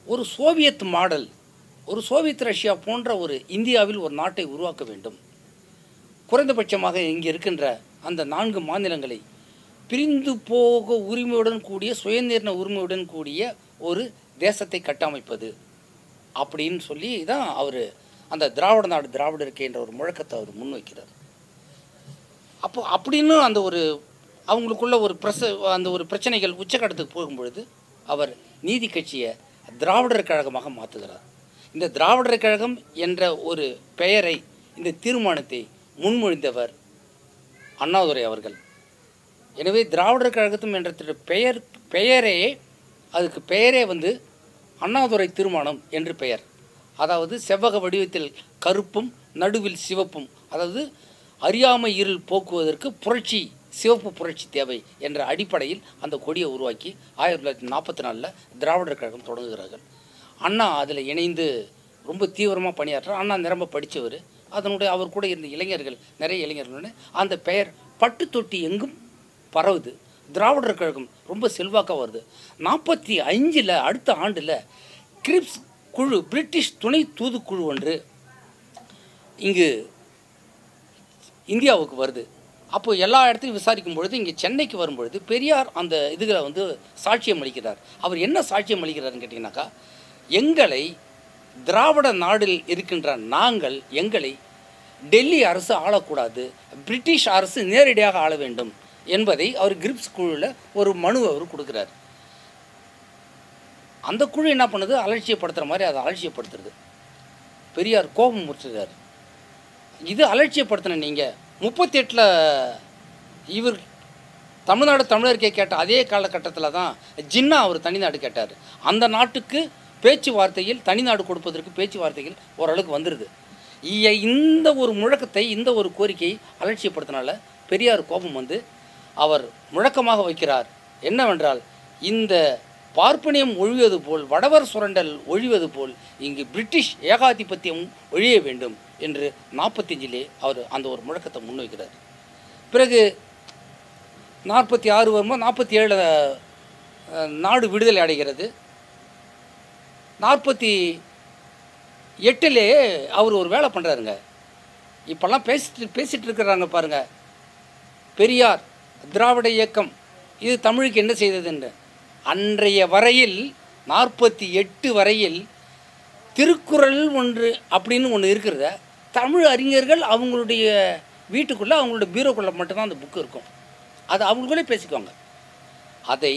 ஒரு சோவியத் மாடல் ஒரு சோவியத் ரஷ்யா போன்ற ஒரு இந்தியாவில் ஒரு நாட்டை உருவாக்க வேண்டும் குறைந்தபட்சமாக இங்கே இருக்கின்ற அந்த நான்கு மாநிலங்களை பிரிந்து போக உரிமையுடன் கூடிய சுயநிர்ண உரிமையுடன் கூடிய ஒரு தேசத்தை கட்டமைப்பது அப்படின்னு சொல்லி தான் அவர் அந்த திராவிட நாடு திராவிட இருக்கே என்ற ஒரு முழக்கத்தை அவர் முன்வைக்கிறார் அப்போ அப்படின்னு அந்த ஒரு அவங்களுக்குள்ள ஒரு பிரச அந்த ஒரு பிரச்சனைகள் உச்சக்கட்டத்துக்கு போகும்பொழுது அவர் நீதி கட்சியை திராவிடர் கழகமாக மாற்றுகிறார் இந்த திராவிடர் கழகம் என்ற ஒரு பெயரை இந்த தீர்மானத்தை முன்மொழிந்தவர் அண்ணாதுரை அவர்கள் எனவே திராவிடர் கழகத்தும் என்ற திரு- பெயர் பெயரே அதுக்கு பெயரே வந்து அண்ணாதுரை தீர்மானம் என்று பெயர் அதாவது செவ்வக வடிவத்தில் கருப்பும் நடுவில் சிவப்பும் அதாவது அறியாமை இருள் போக்குவதற்கு புரட்சி சிவப்பு புரட்சி தேவை என்ற அடிப்படையில் அந்த கொடியை உருவாக்கி ஆயிரத்தி தொள்ளாயிரத்தி நாற்பத்தி நாலில் திராவிடர் கழகம் தொடங்குகிறார்கள் அண்ணா அதில் இணைந்து ரொம்ப தீவிரமாக பணியாற்ற அண்ணா நிரம்ப படித்தவர் அதனுடைய அவர் கூட இருந்த இளைஞர்கள் நிறைய இளைஞர்கள் அந்த பெயர் பட்டு தொட்டி எங்கும் பரவுது திராவிடர் கழகம் ரொம்ப செல்வாக்காக வருது நாற்பத்தி அஞ்சில் அடுத்த ஆண்டில் கிரிப்ஸ் குழு பிரிட்டிஷ் துணை தூதுக்குழு ஒன்று இங்கு இந்தியாவுக்கு வருது அப்போ எல்லா இடத்தையும் விசாரிக்கும் பொழுது இங்கே சென்னைக்கு வரும்பொழுது பெரியார் அந்த இதுகளை வந்து சாட்சியம் அளிக்கிறார் அவர் என்ன சாட்சியம் அளிக்கிறாருன்னு கேட்டிங்கனாக்கா எங்களை திராவிட நாடில் இருக்கின்ற நாங்கள் எங்களை டெல்லி அரசு ஆளக்கூடாது பிரிட்டிஷ் அரசு நேரடியாக ஆள வேண்டும் என்பதை அவர் கிரிப்ஸ் குழுவில் ஒரு மனு அவர் கொடுக்குறார் அந்த குழு என்ன பண்ணுது அலட்சியப்படுத்துகிற மாதிரி அதை அலட்சியப்படுத்துறது பெரியார் கோபம் முற்றுறார் இது அலட்சியப்படுத்தின நீங்கள் முப்பத்தி எட்டில் இவர் தமிழ்நாடு தமிழருக்கே கேட்ட அதே காலகட்டத்தில் தான் ஜின்னா அவர் தனிநாடு கேட்டார் அந்த நாட்டுக்கு பேச்சுவார்த்தையில் தனிநாடு கொடுப்பதற்கு பேச்சுவார்த்தைகள் ஓரளவுக்கு வந்துடுது இ- இந்த ஒரு முழக்கத்தை இந்த ஒரு கோரிக்கையை அலட்சியப்படுத்தினால பெரியார் கோபம் வந்து அவர் முழக்கமாக வைக்கிறார் என்னவென்றால் இந்த பார்ப்பனியம் ஒழிவது போல் வடவர் சுரண்டல் ஒழிவது போல் இங்கு பிரிட்டிஷ் ஏகாதிபத்தியம் ஒழிய வேண்டும் என்று நாற்பத்தஞ்சிலே அவர் அந்த ஒரு முழக்கத்தை முன்வைக்கிறார் பிறகு நாற்பத்தி ஆறு வரும்போது நாற்பத்தி ஏழு நாடு விடுதலை அடைகிறது நாற்பத்தி எட்டிலே அவர் ஒரு வேலை பண்ணுறாருங்க இப்போல்லாம் பேசிட்டு பேசிட்டு இருக்கிறாங்க பாருங்க பெரியார் திராவிட இயக்கம் இது தமிழுக்கு என்ன செய்ததுன்னு அன்றைய வரையில் நாற்பத்தி எட்டு வரையில் திருக்குறள் ஒன்று அப்படின்னு ஒன்று இருக்கிறத தமிழ் அறிஞர்கள் அவங்களுடைய வீட்டுக்குள்ளே அவங்களுடைய பீரோக்குள்ளே மட்டும்தான் அந்த புக்கு இருக்கும் அது அவங்களுக்குள்ளே பேசிக்குவாங்க அதை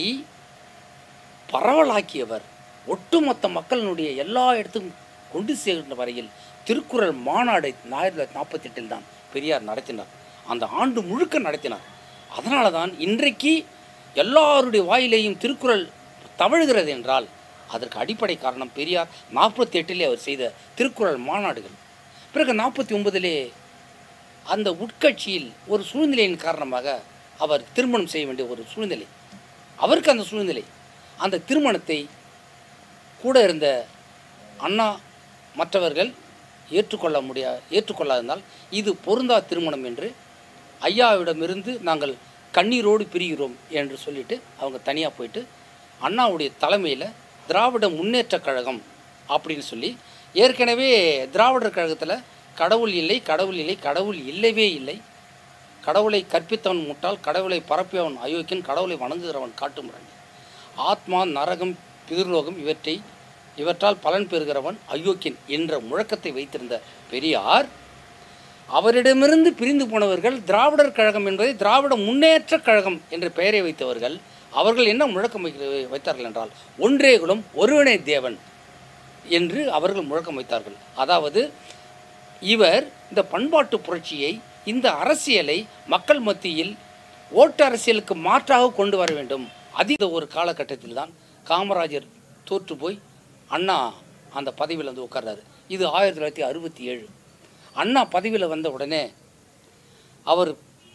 பரவலாக்கியவர் ஒட்டுமொத்த மக்களினுடைய எல்லா இடத்துக்கும் கொண்டு சேர்கின்ற வரையில் திருக்குறள் மாநாடை ஆயிரத்தி தொள்ளாயிரத்தி நாற்பத்தி எட்டில் தான் பெரியார் நடத்தினார் அந்த ஆண்டு முழுக்க நடத்தினார் அதனால தான் இன்றைக்கு எல்லாருடைய வாயிலேயும் திருக்குறள் தவழுகிறது என்றால் அதற்கு அடிப்படை காரணம் பெரியார் நாற்பத்தி எட்டிலே அவர் செய்த திருக்குறள் மாநாடுகள் பிறகு நாற்பத்தி ஒன்பதிலே அந்த உட்கட்சியில் ஒரு சூழ்நிலையின் காரணமாக அவர் திருமணம் செய்ய வேண்டிய ஒரு சூழ்நிலை அவருக்கு அந்த சூழ்நிலை அந்த திருமணத்தை கூட இருந்த அண்ணா மற்றவர்கள் ஏற்றுக்கொள்ள முடியா ஏற்றுக்கொள்ளாததால் இது பொருந்தா திருமணம் என்று ஐயாவிடமிருந்து நாங்கள் கண்ணீரோடு பிரிகிறோம் என்று சொல்லிட்டு அவங்க தனியாக போயிட்டு அண்ணாவுடைய தலைமையில் திராவிட முன்னேற்றக் கழகம் அப்படின்னு சொல்லி ஏற்கனவே திராவிடர் கழகத்தில் கடவுள் இல்லை கடவுள் இல்லை கடவுள் இல்லவே இல்லை கடவுளை கற்பித்தவன் முட்டாள் கடவுளை பரப்பியவன் அயோக்கியன் கடவுளை வணங்குகிறவன் காட்டுமிரன் ஆத்மா நரகம் பிதிர்லோகம் இவற்றை இவற்றால் பலன் பெறுகிறவன் அயோக்கியன் என்ற முழக்கத்தை வைத்திருந்த பெரியார் அவரிடமிருந்து பிரிந்து போனவர்கள் திராவிடர் கழகம் என்பதை திராவிட முன்னேற்றக் கழகம் என்ற பெயரை வைத்தவர்கள் அவர்கள் என்ன முழக்கம் வைக்க- வைத்தார்கள் என்றால் ஒன்றே குலம் ஒருவனே தேவன் என்று அவர்கள் முழக்கம் வைத்தார்கள் அதாவது இவர் இந்த பண்பாட்டு புரட்சியை இந்த அரசியலை மக்கள் மத்தியில் ஓட்டு அரசியலுக்கு மாற்றாக கொண்டு வர வேண்டும் அதிக ஒரு காலகட்டத்தில் தான் காமராஜர் தோற்று போய் அண்ணா அந்த பதவியில் வந்து உட்கார்றாரு இது ஆயிரத்தி தொள்ளாயிரத்தி அறுபத்தி ஏழு அண்ணா பதவியில் வந்த உடனே அவர்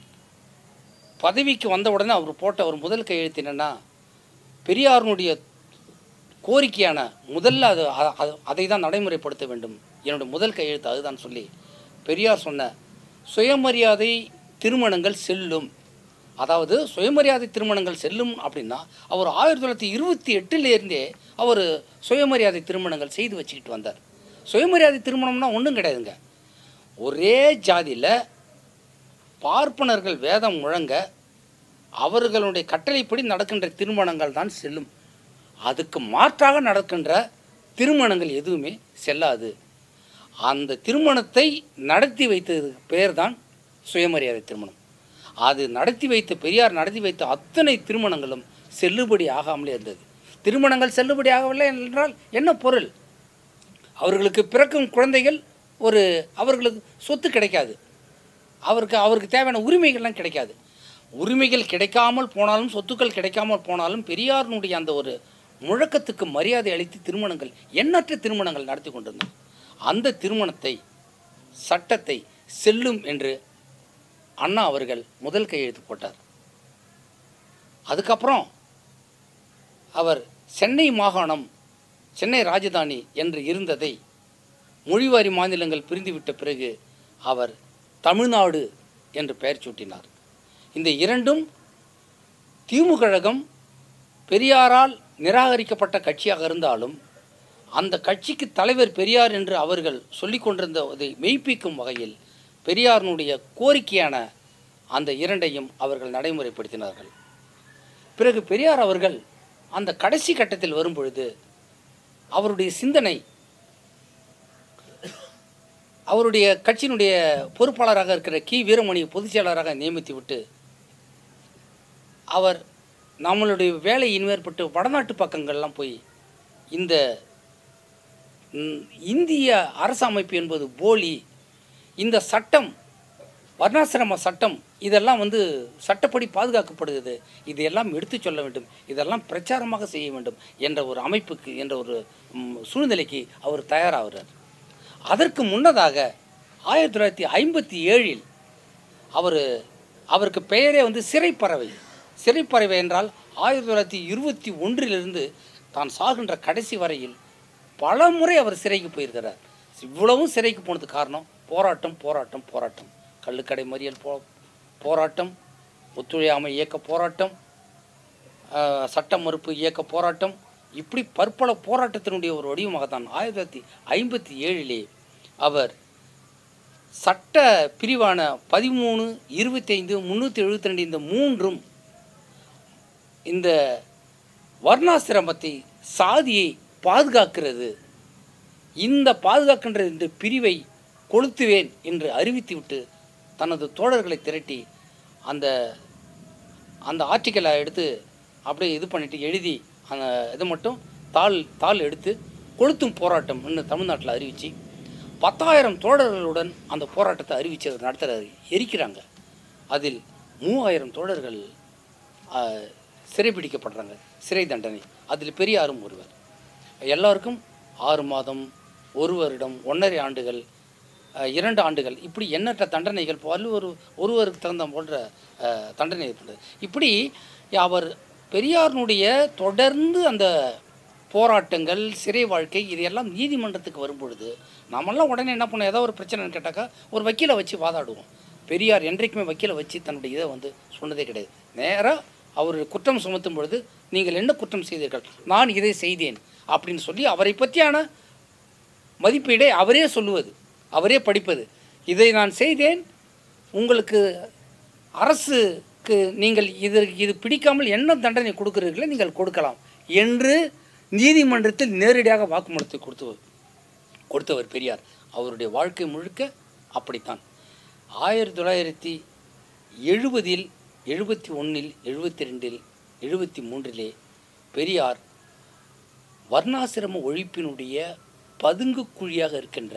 பதவிக்கு வந்த உடனே அவர் போட்ட ஒரு முதல் கையெழுத்து என்னன்னா பெரியாருடைய கோரிக்கையான முதல்ல அது அ- அ- அதை தான் நடைமுறைப்படுத்த வேண்டும் என்னுடைய முதல் கையெழுத்து அதுதான் சொல்லி பெரியார் சொன்ன சுயமரியாதை திருமணங்கள் செல்லும் அதாவது சுயமரியாதை திருமணங்கள் செல்லும் அப்படின்னா அவர் ஆயிரத்தி தொள்ளாயிரத்தி இருபத்தி எட்டுலேருந்தே அவர் சுயமரியாதை திருமணங்கள் செய்து வச்சுக்கிட்டு வந்தார் சுயமரியாதை திருமணம்னா ஒன்றும் கிடையாதுங்க ஒரே ஜாதியில் பார்ப்பனர்கள் வேதம் முழங்க அவர்களுடைய கட்டளைப்படி நடக்கின்ற திருமணங்கள் தான் செல்லும் அதுக்கு மாற்றாக நடக்கின்ற திருமணங்கள் எதுவுமே செல்லாது அந்த திருமணத்தை நடத்தி வைத்ததுக்கு பேர் தான் சுயமரியாதை திருமணம் அது நடத்தி வைத்த பெரியார் நடத்தி வைத்த அத்தனை திருமணங்களும் செல்லுபடி ஆகாமலே இருந்தது திருமணங்கள் செல்லுபடி ஆகவில்லை என்றால் என்ன பொருள் அவர்களுக்கு பிறக்கும் குழந்தைகள் ஒரு அவர்களுக்கு சொத்து கிடைக்காது அவருக்கு அவருக்கு தேவையான உரிமைகள்லாம் கிடைக்காது உரிமைகள் கிடைக்காமல் போனாலும் சொத்துக்கள் கிடைக்காமல் போனாலும் பெரியாரினுடைய அந்த ஒரு முழக்கத்துக்கு மரியாதை அளித்து திருமணங்கள் எண்ணற்ற திருமணங்கள் நடத்தி கொண்டிருந்தார் அந்த திருமணத்தை சட்டத்தை செல்லும் என்று அண்ணா அவர்கள் முதல் கையெழுத்து போட்டார் அதுக்கப்புறம் அவர் சென்னை மாகாணம் சென்னை ராஜதானி என்று இருந்ததை மொழிவாரி மாநிலங்கள் பிரிந்துவிட்ட பிறகு அவர் தமிழ்நாடு என்று பெயர் சூட்டினார் இந்த இரண்டும் திமுக கழகம் பெரியாரால் நிராகரிக்கப்பட்ட கட்சியாக இருந்தாலும் அந்த கட்சிக்கு தலைவர் பெரியார் என்று அவர்கள் சொல்லிக் கொண்டிருந்ததை மெய்ப்பிக்கும் வகையில் பெரியாரினுடைய கோரிக்கையான அந்த இரண்டையும் அவர்கள் நடைமுறைப்படுத்தினார்கள் பிறகு பெரியார் அவர்கள் அந்த கடைசி கட்டத்தில் வரும்பொழுது அவருடைய சிந்தனை அவருடைய கட்சியினுடைய பொறுப்பாளராக இருக்கிற கி வீரமணி பொதுச் செயலாளராக நியமித்து விட்டு அவர் நம்மளுடைய வேலை இனிமேற்பட்டு வடநாட்டு பக்கங்கள்லாம் போய் இந்த ம், இந்திய அரசமைப்பு என்பது போலி இந்த சட்டம் வர்ணாசிரம சட்டம் இதெல்லாம் வந்து சட்டப்படி பாதுகாக்கப்படுகிறது இதையெல்லாம் எடுத்து சொல்ல வேண்டும் இதெல்லாம் பிரச்சாரமாக செய்ய வேண்டும் என்ற ஒரு அமைப்புக்கு என்ற ஒரு ம், சூழ்நிலைக்கு அவர் தயாராகிறார் அதற்கு முன்னதாக ஆயிரத்தி தொள்ளாயிரத்தி ஐம்பத்தி ஏழில் அவர் அவருக்கு பெயரே வந்து சிறைப்பறவை சிறைப்பறவை என்றால் ஆயிரத்தி தொள்ளாயிரத்தி இருபத்தி ஒன்றிலிருந்து தான் சாகின்ற கடைசி வரையில் பல முறை அவர் சிறைக்கு போயிருக்கிறார் இவ்வளவும் சிறைக்கு போனதுக்கு காரணம் போராட்டம் போராட்டம் போராட்டம் கள்ளுக்கடை மறியல் போ போராட்டம் ஒத்துழையாமை இயக்க போராட்டம் ஆஹ், சட்ட மறுப்பு இயக்க போராட்டம் இப்படி பற்பல போராட்டத்தினுடைய ஒரு வடிவமாகத்தான் ஆயிரத்தி தொள்ளாயிரத்தி ஐம்பத்தி ஏழிலே அவர் சட்ட பிரிவான பதிமூணு இருபத்தைந்து முந்நூற்றி எழுபத்தி ரெண்டு இந்த மூன்றும் இந்த வர்ணாசிரமத்தை சாதியை பாதுகாக்கிறது இந்த பாதுகாக்கின்ற இந்த பிரிவை கொளுத்துவேன் என்று அறிவித்துவிட்டு தனது தோழர்களை திரட்டி அந்த அந்த ஆர்டிக்கலை எடுத்து அப்படியே இது பண்ணிட்டு எழுதி அந்த இதை மட்டும் தாள் தாள் எடுத்து கொளுத்தும் போராட்டம்னு தமிழ்நாட்டில் அறிவித்து பத்தாயிரம் தோழர்களுடன் அந்த போராட்டத்தை அறிவித்து நடத்துகிறாரு எரிக்கிறாங்க அதில் மூவாயிரம் தோழர்கள் ஆ, சிறைபிடிக்கப்படுறாங்க சிறை தண்டனை அதில் பெரியாரும் ஒருவர் எல்லாருக்கும் ஆறு மாதம் ஒரு வருடம் ஒன்றரை ஆண்டுகள் அஹ், இரண்டு ஆண்டுகள் இப்படி எண்ணற்ற தண்டனைகள் பல்வேறு ஒருவருக்கு தகுந்த போன்ற அஹ், தண்டனை இருக்கின்றது இப்படி அவர் பெரியாரினுடைய தொடர்ந்து அந்த போராட்டங்கள் சிறை வாழ்க்கை இதையெல்லாம் நீதிமன்றத்துக்கு வரும்பொழுது நாமெல்லாம் உடனே என்ன பண்ணோம் ஏதோ ஒரு பிரச்சனைன்னு கேட்டாக்கா ஒரு வக்கீலை வச்சு வாதாடுவோம் பெரியார் என்றைக்குமே வக்கீலை வச்சு தன்னுடைய இதை வந்து சொன்னதே கிடையாது நேராக அவர் குற்றம் சுமத்தும் பொழுது நீங்கள் என்ன குற்றம் செய்தீர்கள் நான் இதை செய்தேன் அப்படின்னு சொல்லி அவரை பற்றியான மதிப்பீடை அவரே சொல்லுவது அவரே படிப்பது இதை நான் செய்தேன் உங்களுக்கு அரசுக்கு நீங்கள் இது இது பிடிக்காமல் என்ன தண்டனை கொடுக்கிறீர்களோ நீங்கள் கொடுக்கலாம் என்று நீதிமன்றத்தில் நேரடியாக வாக்குமூலத்தை கொடுத்து கொடுத்தவர் பெரியார் அவருடைய வாழ்க்கை முழுக்க அப்படித்தான் ஆயிரத்தி தொள்ளாயிரத்தி எழுபதில் எழுபத்தி ஒன்றில் எழுபத்தி ரெண்டில் எழுபத்தி மூன்றிலே பெரியார் வர்ணாசிரம ஒழிப்பினுடைய பதுங்கு குழியாக இருக்கின்ற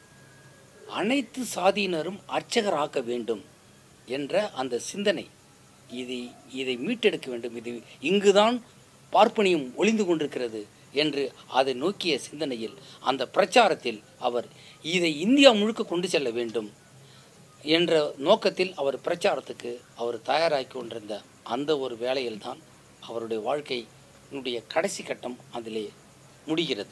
அனைத்து சாதியினரும் அர்ச்சகராக்க வேண்டும் என்ற அந்த சிந்தனை இதை இதை மீட்டெடுக்க வேண்டும் இது இங்குதான் பார்ப்பனியம் ஒளிந்து கொண்டிருக்கிறது என்று அதை நோக்கிய சிந்தனையில் அந்த பிரச்சாரத்தில் அவர் இதை இந்தியா முழுக்க கொண்டு செல்ல வேண்டும் என்ற நோக்கத்தில் அவர் பிரச்சாரத்துக்கு அவர் தயாராகி கொண்டிருந்த அந்த ஒரு வேளையில்தான் அவருடைய வாழ்க்கையினுடைய கடைசி கட்டம் அதிலே முடிகிறது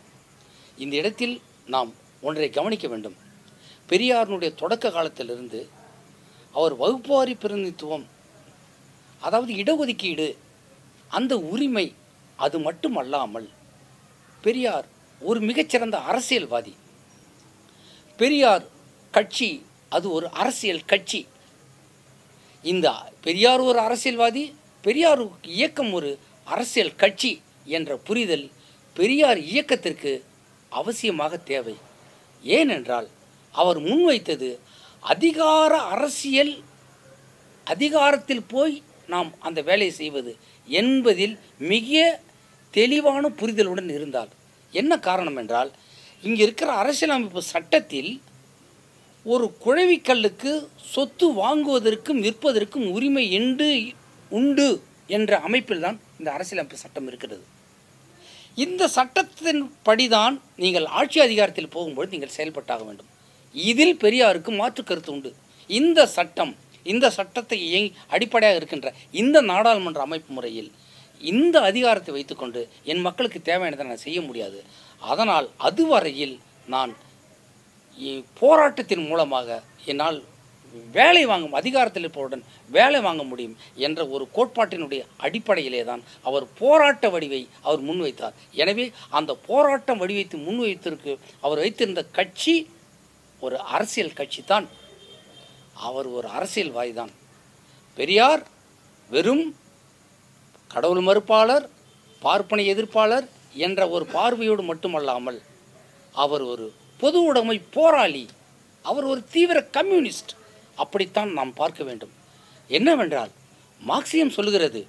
இந்த இடத்தில் நாம் ஒன்றை கவனிக்க வேண்டும் பெரியாரினுடைய தொடக்க காலத்திலிருந்து அவர் வகுப்புவாரி பிரதிநிதித்துவம் அதாவது இடஒதுக்கீடு அந்த உரிமை அது மட்டுமல்லாமல் பெரியார் ஒரு மிகச்சிறந்த அரசியல்வாதி பெரியார் கட்சி அது ஒரு அரசியல் கட்சி இந்த பெரியார் ஒரு அரசியல்வாதி பெரியார் இயக்கம் ஒரு அரசியல் கட்சி என்ற புரிதல் பெரியார் இயக்கத்திற்கு அவசியமாக தேவை ஏனென்றால் அவர் முன்வைத்தது அதிகார அரசியல் அதிகாரத்தில் போய் நாம் அந்த வேலையை செய்வது என்பதில் மிக தெளிவான புரிதலுடன் இருந்தால் என்ன காரணம் என்றால் இங்கே இருக்கிற அரசியலமைப்பு சட்டத்தில் ஒரு குழவிக்கல்லுக்கு சொத்து வாங்குவதற்கும் விற்பதற்கும் உரிமை என்று உண்டு என்ற அமைப்பில் தான் இந்த அரசியலமைப்பு சட்டம் இருக்கிறது இந்த சட்டத்தின் படிதான் நீங்கள் ஆட்சி அதிகாரத்தில் போகும்போது நீங்கள் செயல்பட்டாக வேண்டும் இதில் பெரியாருக்கு மாற்று கருத்து உண்டு இந்த சட்டம் இந்த சட்டத்தை இயங்கி அடிப்படையாக இருக்கின்ற இந்த நாடாளுமன்ற அமைப்பு முறையில் இந்த அதிகாரத்தை வைத்துக்கொண்டு என் மக்களுக்கு தேவையானதை நான் செய்ய முடியாது அதனால் அதுவரையில் நான் இ- போராட்டத்தின் மூலமாக என்னால் வேலை வாங்கும் அதிகாரத்தில் இருப்பவருடன் வேலை வாங்க முடியும் என்ற ஒரு கோட்பாட்டினுடைய அடிப்படையிலே தான் அவர் போராட்ட வடிவை அவர் முன்வைத்தார் எனவே அந்த போராட்ட வடிவத்தை முன்வைத்திருக்கு அவர் வைத்திருந்த கட்சி ஒரு அரசியல் கட்சி தான் அவர் ஒரு அரசியல்வாதி தான் பெரியார் வெறும் கடவுள் மறுப்பாளர் பார்ப்பனை எதிர்ப்பாளர் என்ற ஒரு பார்வையோடு மட்டுமல்லாமல் அவர் ஒரு பொது உடைமை போராளி அவர் ஒரு தீவிர கம்யூனிஸ்ட் அப்படித்தான் நாம் பார்க்க வேண்டும் என்னவென்றால் மார்க்சியம் சொல்லுகிறது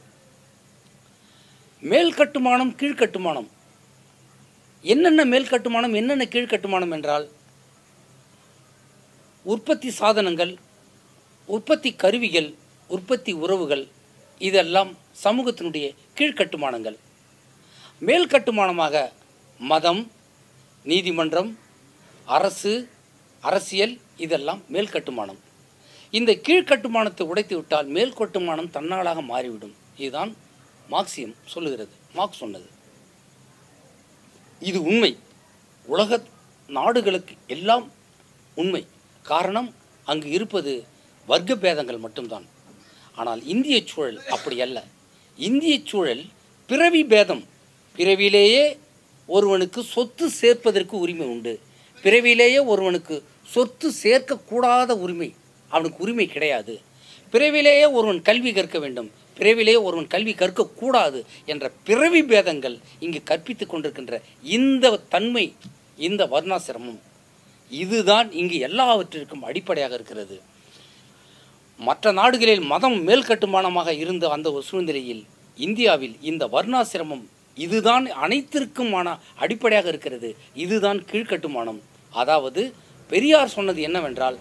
மேல் கட்டுமானம் கீழ்க்கட்டுமானம் என்னென்ன மேல் கட்டுமானம் என்னென்ன கீழ்க்கட்டுமானம் என்றால் உற்பத்தி சாதனங்கள் உற்பத்தி கருவிகள் உற்பத்தி உறவுகள் இதெல்லாம் சமூகத்தினுடைய கீழ்க்கட்டுமானங்கள் மேல் கட்டுமானமாக மதம் நீதிமன்றம் அரசு அரசியல் இதெல்லாம் மேல் கட்டுமானம் இந்த கீழ்க்கட்டுமானத்தை உடைத்து விட்டால் மேல் கட்டுமானம் தன்னாலாக மாறிவிடும் இதுதான் மார்க்சியம் சொல்லுகிறது மார்க்ஸ் சொன்னது இது உண்மை உலக நாடுகளுக்கு எல்லாம் உண்மை காரணம் அங்கு இருப்பது வர்க்க பேதங்கள் மட்டும்தான் ஆனால் இந்திய சூழல் அப்படி அல்ல இந்திய சூழல் பிறவி பேதம் பிறவியிலேயே ஒருவனுக்கு சொத்து சேர்ப்பதற்கு உரிமை உண்டு பிறவியிலேயே ஒருவனுக்கு சொத்து சேர்க்கக்கூடாத உரிமை அவனுக்கு உரிமை கிடையாது பிறவிலேயே ஒருவன் கல்வி கற்க வேண்டும் பிறவிலேயே ஒருவன் கல்வி கற்கக்கூடாது என்ற பிறவி பேதங்கள் இங்கு கற்பித்துக் கொண்டிருக்கின்ற இந்த தன்மை இந்த வர்ணாசிரமம் இதுதான் இங்கு எல்லாவற்றிற்கும் அடிப்படையாக இருக்கிறது மற்ற நாடுகளில் மதம் மேல் கட்டுமானமாக இருந்த அந்த ஒரு சூழ்நிலையில் இந்தியாவில் இந்த வர்ணாசிரமம் இதுதான் அனைத்திற்குமான அடிப்படையாக இருக்கிறது இதுதான் கீழ்க்கட்டுமானம் அதாவது பெரியார் சொன்னது என்னவென்றால்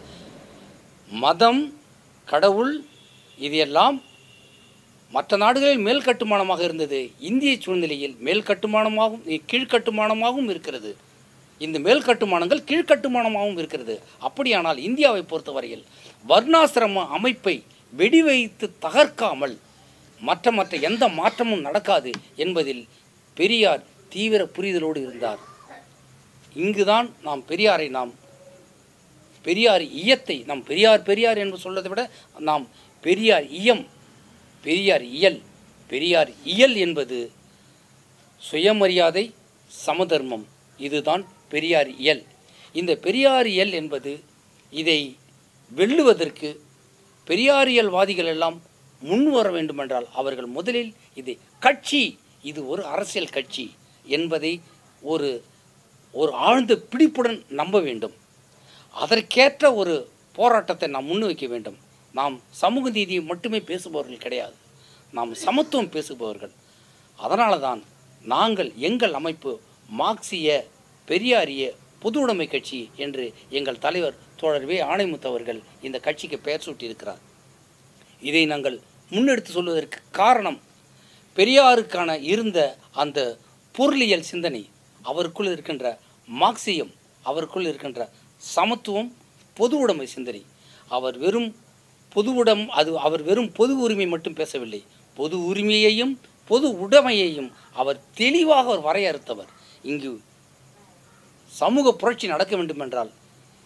மதம் கடவுள் இது எல்லாம் மற்ற நாடுகளில் மேல் கட்டுமானமாக இருந்தது இந்திய சூழ்நிலையில் மேல் கட்டுமானமாகவும் கீழ்க்கட்டுமானமாகவும் இருக்கிறது இந்த மேல் கட்டுமானங்கள் கீழ்க்கட்டுமானமாகவும் இருக்கிறது அப்படியானால் இந்தியாவை பொறுத்தவரையில் வர்ணாசிரம அமைப்பை வெடிவைத்து தகர்க்காமல் மற்ற மற்ற எந்த மாற்றமும் நடக்காது என்பதில் பெரியார் தீவிர புரிதலோடு இருந்தார் இங்குதான் நாம் பெரியாரை நாம் பெரியார் இயத்தை நாம் பெரியார் பெரியார் என்று சொல்வதை விட நாம் பெரியார் இயம் பெரியார் இயல் பெரியார் இயல் என்பது சுயமரியாதை சமதர்மம் இதுதான் பெரியார் இயல் இந்த பெரியார் இயல் என்பது இதை வெல்லுவதற்கு பெரியாரியல்வாதிகள் எல்லாம் முன் வர வேண்டுமென்றால் அவர்கள் முதலில் இது கட்சி இது ஒரு அரசியல் கட்சி என்பதை ஒரு ஒரு ஆழ்ந்த பிடிப்புடன் நம்ப வேண்டும் அதற்கேற்ற ஒரு போராட்டத்தை நாம் முன்வைக்க வேண்டும் நாம் சமூக நீதியை மட்டுமே பேசுபவர்கள் கிடையாது நாம் சமத்துவம் பேசுபவர்கள் அதனால தான் நாங்கள் எங்கள் அமைப்பு மார்க்சிய பெரியாரிய பொது உடைமை கட்சி என்று எங்கள் தலைவர் தோழர் வே ஆணைமுத்து அவர்கள் இந்த கட்சிக்கு பெயர் சூட்டியிருக்கிறார் இதை நாங்கள் முன்னெடுத்து சொல்வதற்கு காரணம் பெரியாருக்கான இருந்த அந்த பொருளியல் சிந்தனை அவருக்குள் இருக்கின்ற மார்க்சியம் அவருக்குள் இருக்கின்ற சமத்துவம் பொது உடைமை சிந்தனை அவர் வெறும் பொது உடம் அது அவர் வெறும் பொது உரிமை மட்டும் பேசவில்லை பொது உரிமையையும் பொது உடைமையையும் அவர் தெளிவாக அவர் வரையறுத்தவர் இங்கு சமூக புரட்சி நடக்க வேண்டுமென்றால்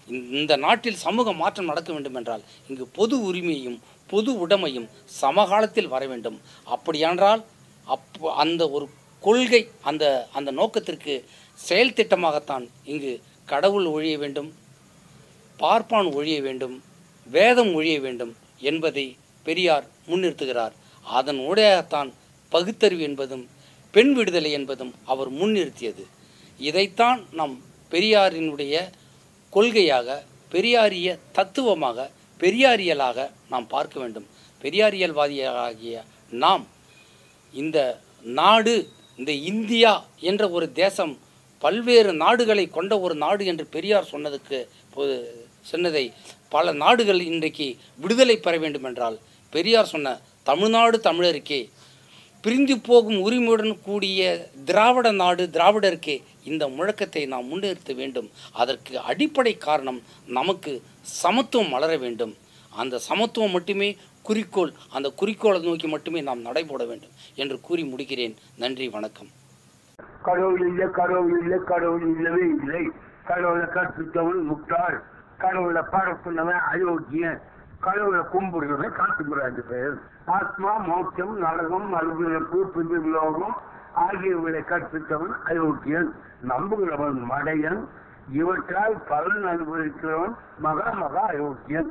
இந்த- இந்த நாட்டில் சமூக மாற்றம் நடக்க வேண்டும் என்றால் இங்கு பொது உரிமையும் பொது உடைமையும் சமகாலத்தில் வர வேண்டும் அப்படியென்றால் அப்போ அந்த ஒரு கொள்கை அந்த அந்த நோக்கத்திற்கு செயல் திட்டமாகத்தான் இங்கு கடவுள் ஒழிய வேண்டும் பார்ப்பான் ஒழிய வேண்டும் வேதம் ஒழிய வேண்டும் என்பதை பெரியார் முன்னிறுத்துகிறார் அதன் ஊடாகத்தான் பகுத்தறிவு என்பதும் பெண் விடுதலை என்பதும் அவர் முன்னிறுத்தியது இதைத்தான் நாம் பெரியாரினுடைய கொள்கையாக பெரியாரிய தத்துவமாக பெரியாரியலாக நாம் பார்க்க வேண்டும் பெரியாரியல்வாதியாகிய நாம் இந்த நாடு இந்த இந்தியா என்ற ஒரு தேசம் பல்வேறு நாடுகளை கொண்ட ஒரு நாடு என்று பெரியார் சொன்னதுக்கு பொ- சொன்னதை பல நாடுகள் இன்றைக்கு விடுதலை பெற வேண்டும் என்றால் பெரியார் சொன்ன தமிழ்நாடு தமிழருக்கே பிரிந்து போகும் உரிமையுடன் கூடிய திராவிட நாடு திராவிடருக்கே இந்த முழக்கத்தை நாம் முன்னிறுத்த வேண்டும் அதற்கு அடிப்படை காரணம் நமக்கு சமத்துவம் வளர வேண்டும் அந்த சமத்துவம் மட்டுமே குறிக்கோள் அந்த குறிக்கோளை நோக்கி மட்டுமே நாம் நடைபோட வேண்டும் என்று கூறி முடிக்கிறேன் நன்றி வணக்கம் கடவுள் இல்லை கடவுள் இல்லை கடவுள் இல்லவே இல்லை கடவுளை கற்றுத்தவன் முட்டாள் கடவுளை பரப்புனவன் அயோக்கியன் கடவுளை கும்பிடுறவன் காட்டுகிறாங்க பேர் ஆத்மா மோட்சம் நரகம் மறுபிறப்பு பிதிர்லோகம் ஆகியவர்களை கற்பித்தவன் அயோக்கியன் நம்புகிறவன் மடையன் இவற்றால் பலன் அனுபவிக்கிறவன் மகா மகா அயோக்கியன்